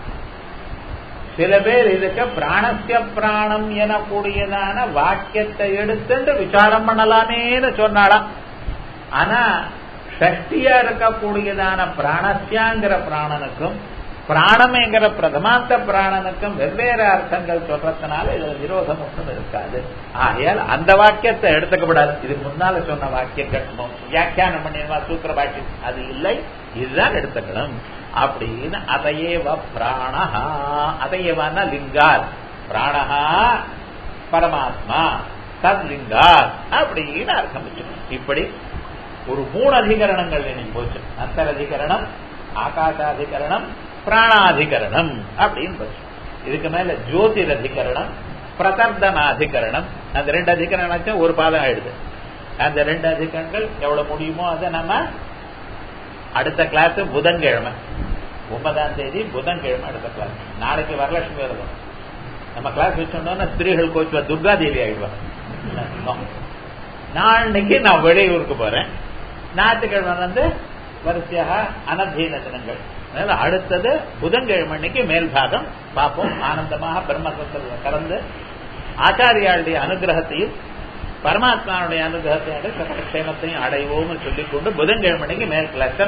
சில பேர் இதுக்கு பிராணசிய பிராணம் எனக்கூடியதான வாக்கியத்தை எடுத்துட்டு விசாரம் பண்ணலாமேன்னு சொன்னாலாம் ஆனா சஷ்டியா இருக்கக்கூடியதான பிராணசியாங்கிற பிராணனுக்கும் பிராணமேங்கிற பிரதமாந்த பிராணனுக்கும் வெவ்வேறு அர்த்தங்கள் சொல்றதுனால இதுல விரோதம் ஒன்றும் இருக்காது ஆகையால் அந்த வாக்கியத்தை எடுத்துக்கப்படாது இது முன்னால சொன்ன வாக்கியங்கள் வியாக்கியானம் பண்ணிடுவா சூத்திர பாக்கியம் அது இல்லை இதுதான் எடுத்துக்கணும் அப்படின்னு அதையேவ பிராணஹா அதையேவான லிங்கார் பிராணஹா பரமாத்மா சத்லிங்கார் அப்படின்னு அர்த்தம் வச்சுக்கணும் இப்படி ஒரு மூணு அதிகரணங்கள் இன்னைக்கு போச்சு அந்தரதிகரணம் ஆகாசாதிகரணம் பிராணாதிகரணம் அப்படின்னு போச்சு இதுக்கு மேல ஜோதிர் அதிகரணம் பிரதர்தனாதிகரணம் அந்த ரெண்டு அதிகரணம் ஒரு பாதம் ஆயிடுது அந்த ரெண்டு அதிகரணங்கள் எவ்வளவு முடியுமோ அதை நம்ம அடுத்த கிளாஸ் புதன்கிழமை ஒன்பதாம் தேதி புதன்கிழமை அடுத்த கிளாஸ் நாளைக்கு வரலட்சுமி விரதம் நம்ம கிளாஸ் வச்சோம்னா ஸ்திரீகள் கோச்சுவா துர்கா தேவி ஆயிடுவாங்க நாளைக்கு நான் வெளியூருக்கு போறேன் ஞாயிற்றுக்கிழமை வந்து வரிசையாக அனதீன தினங்கள் அதனால அடுத்தது புதன்கிழமை அன்னைக்கு மேல் பாகம் பார்ப்போம் ஆனந்தமாக பிரம்மசத்தில் கலந்து ஆச்சாரியாளுடைய அனுகிரகத்தையும் பரமாத்மாவுடைய அனுகிரகத்தையும் சகல க்ஷேமத்தையும் அடைவோம்னு சொல்லிக்கொண்டு புதன்கிழமை அன்னைக்கு மேல் கிளாஸ்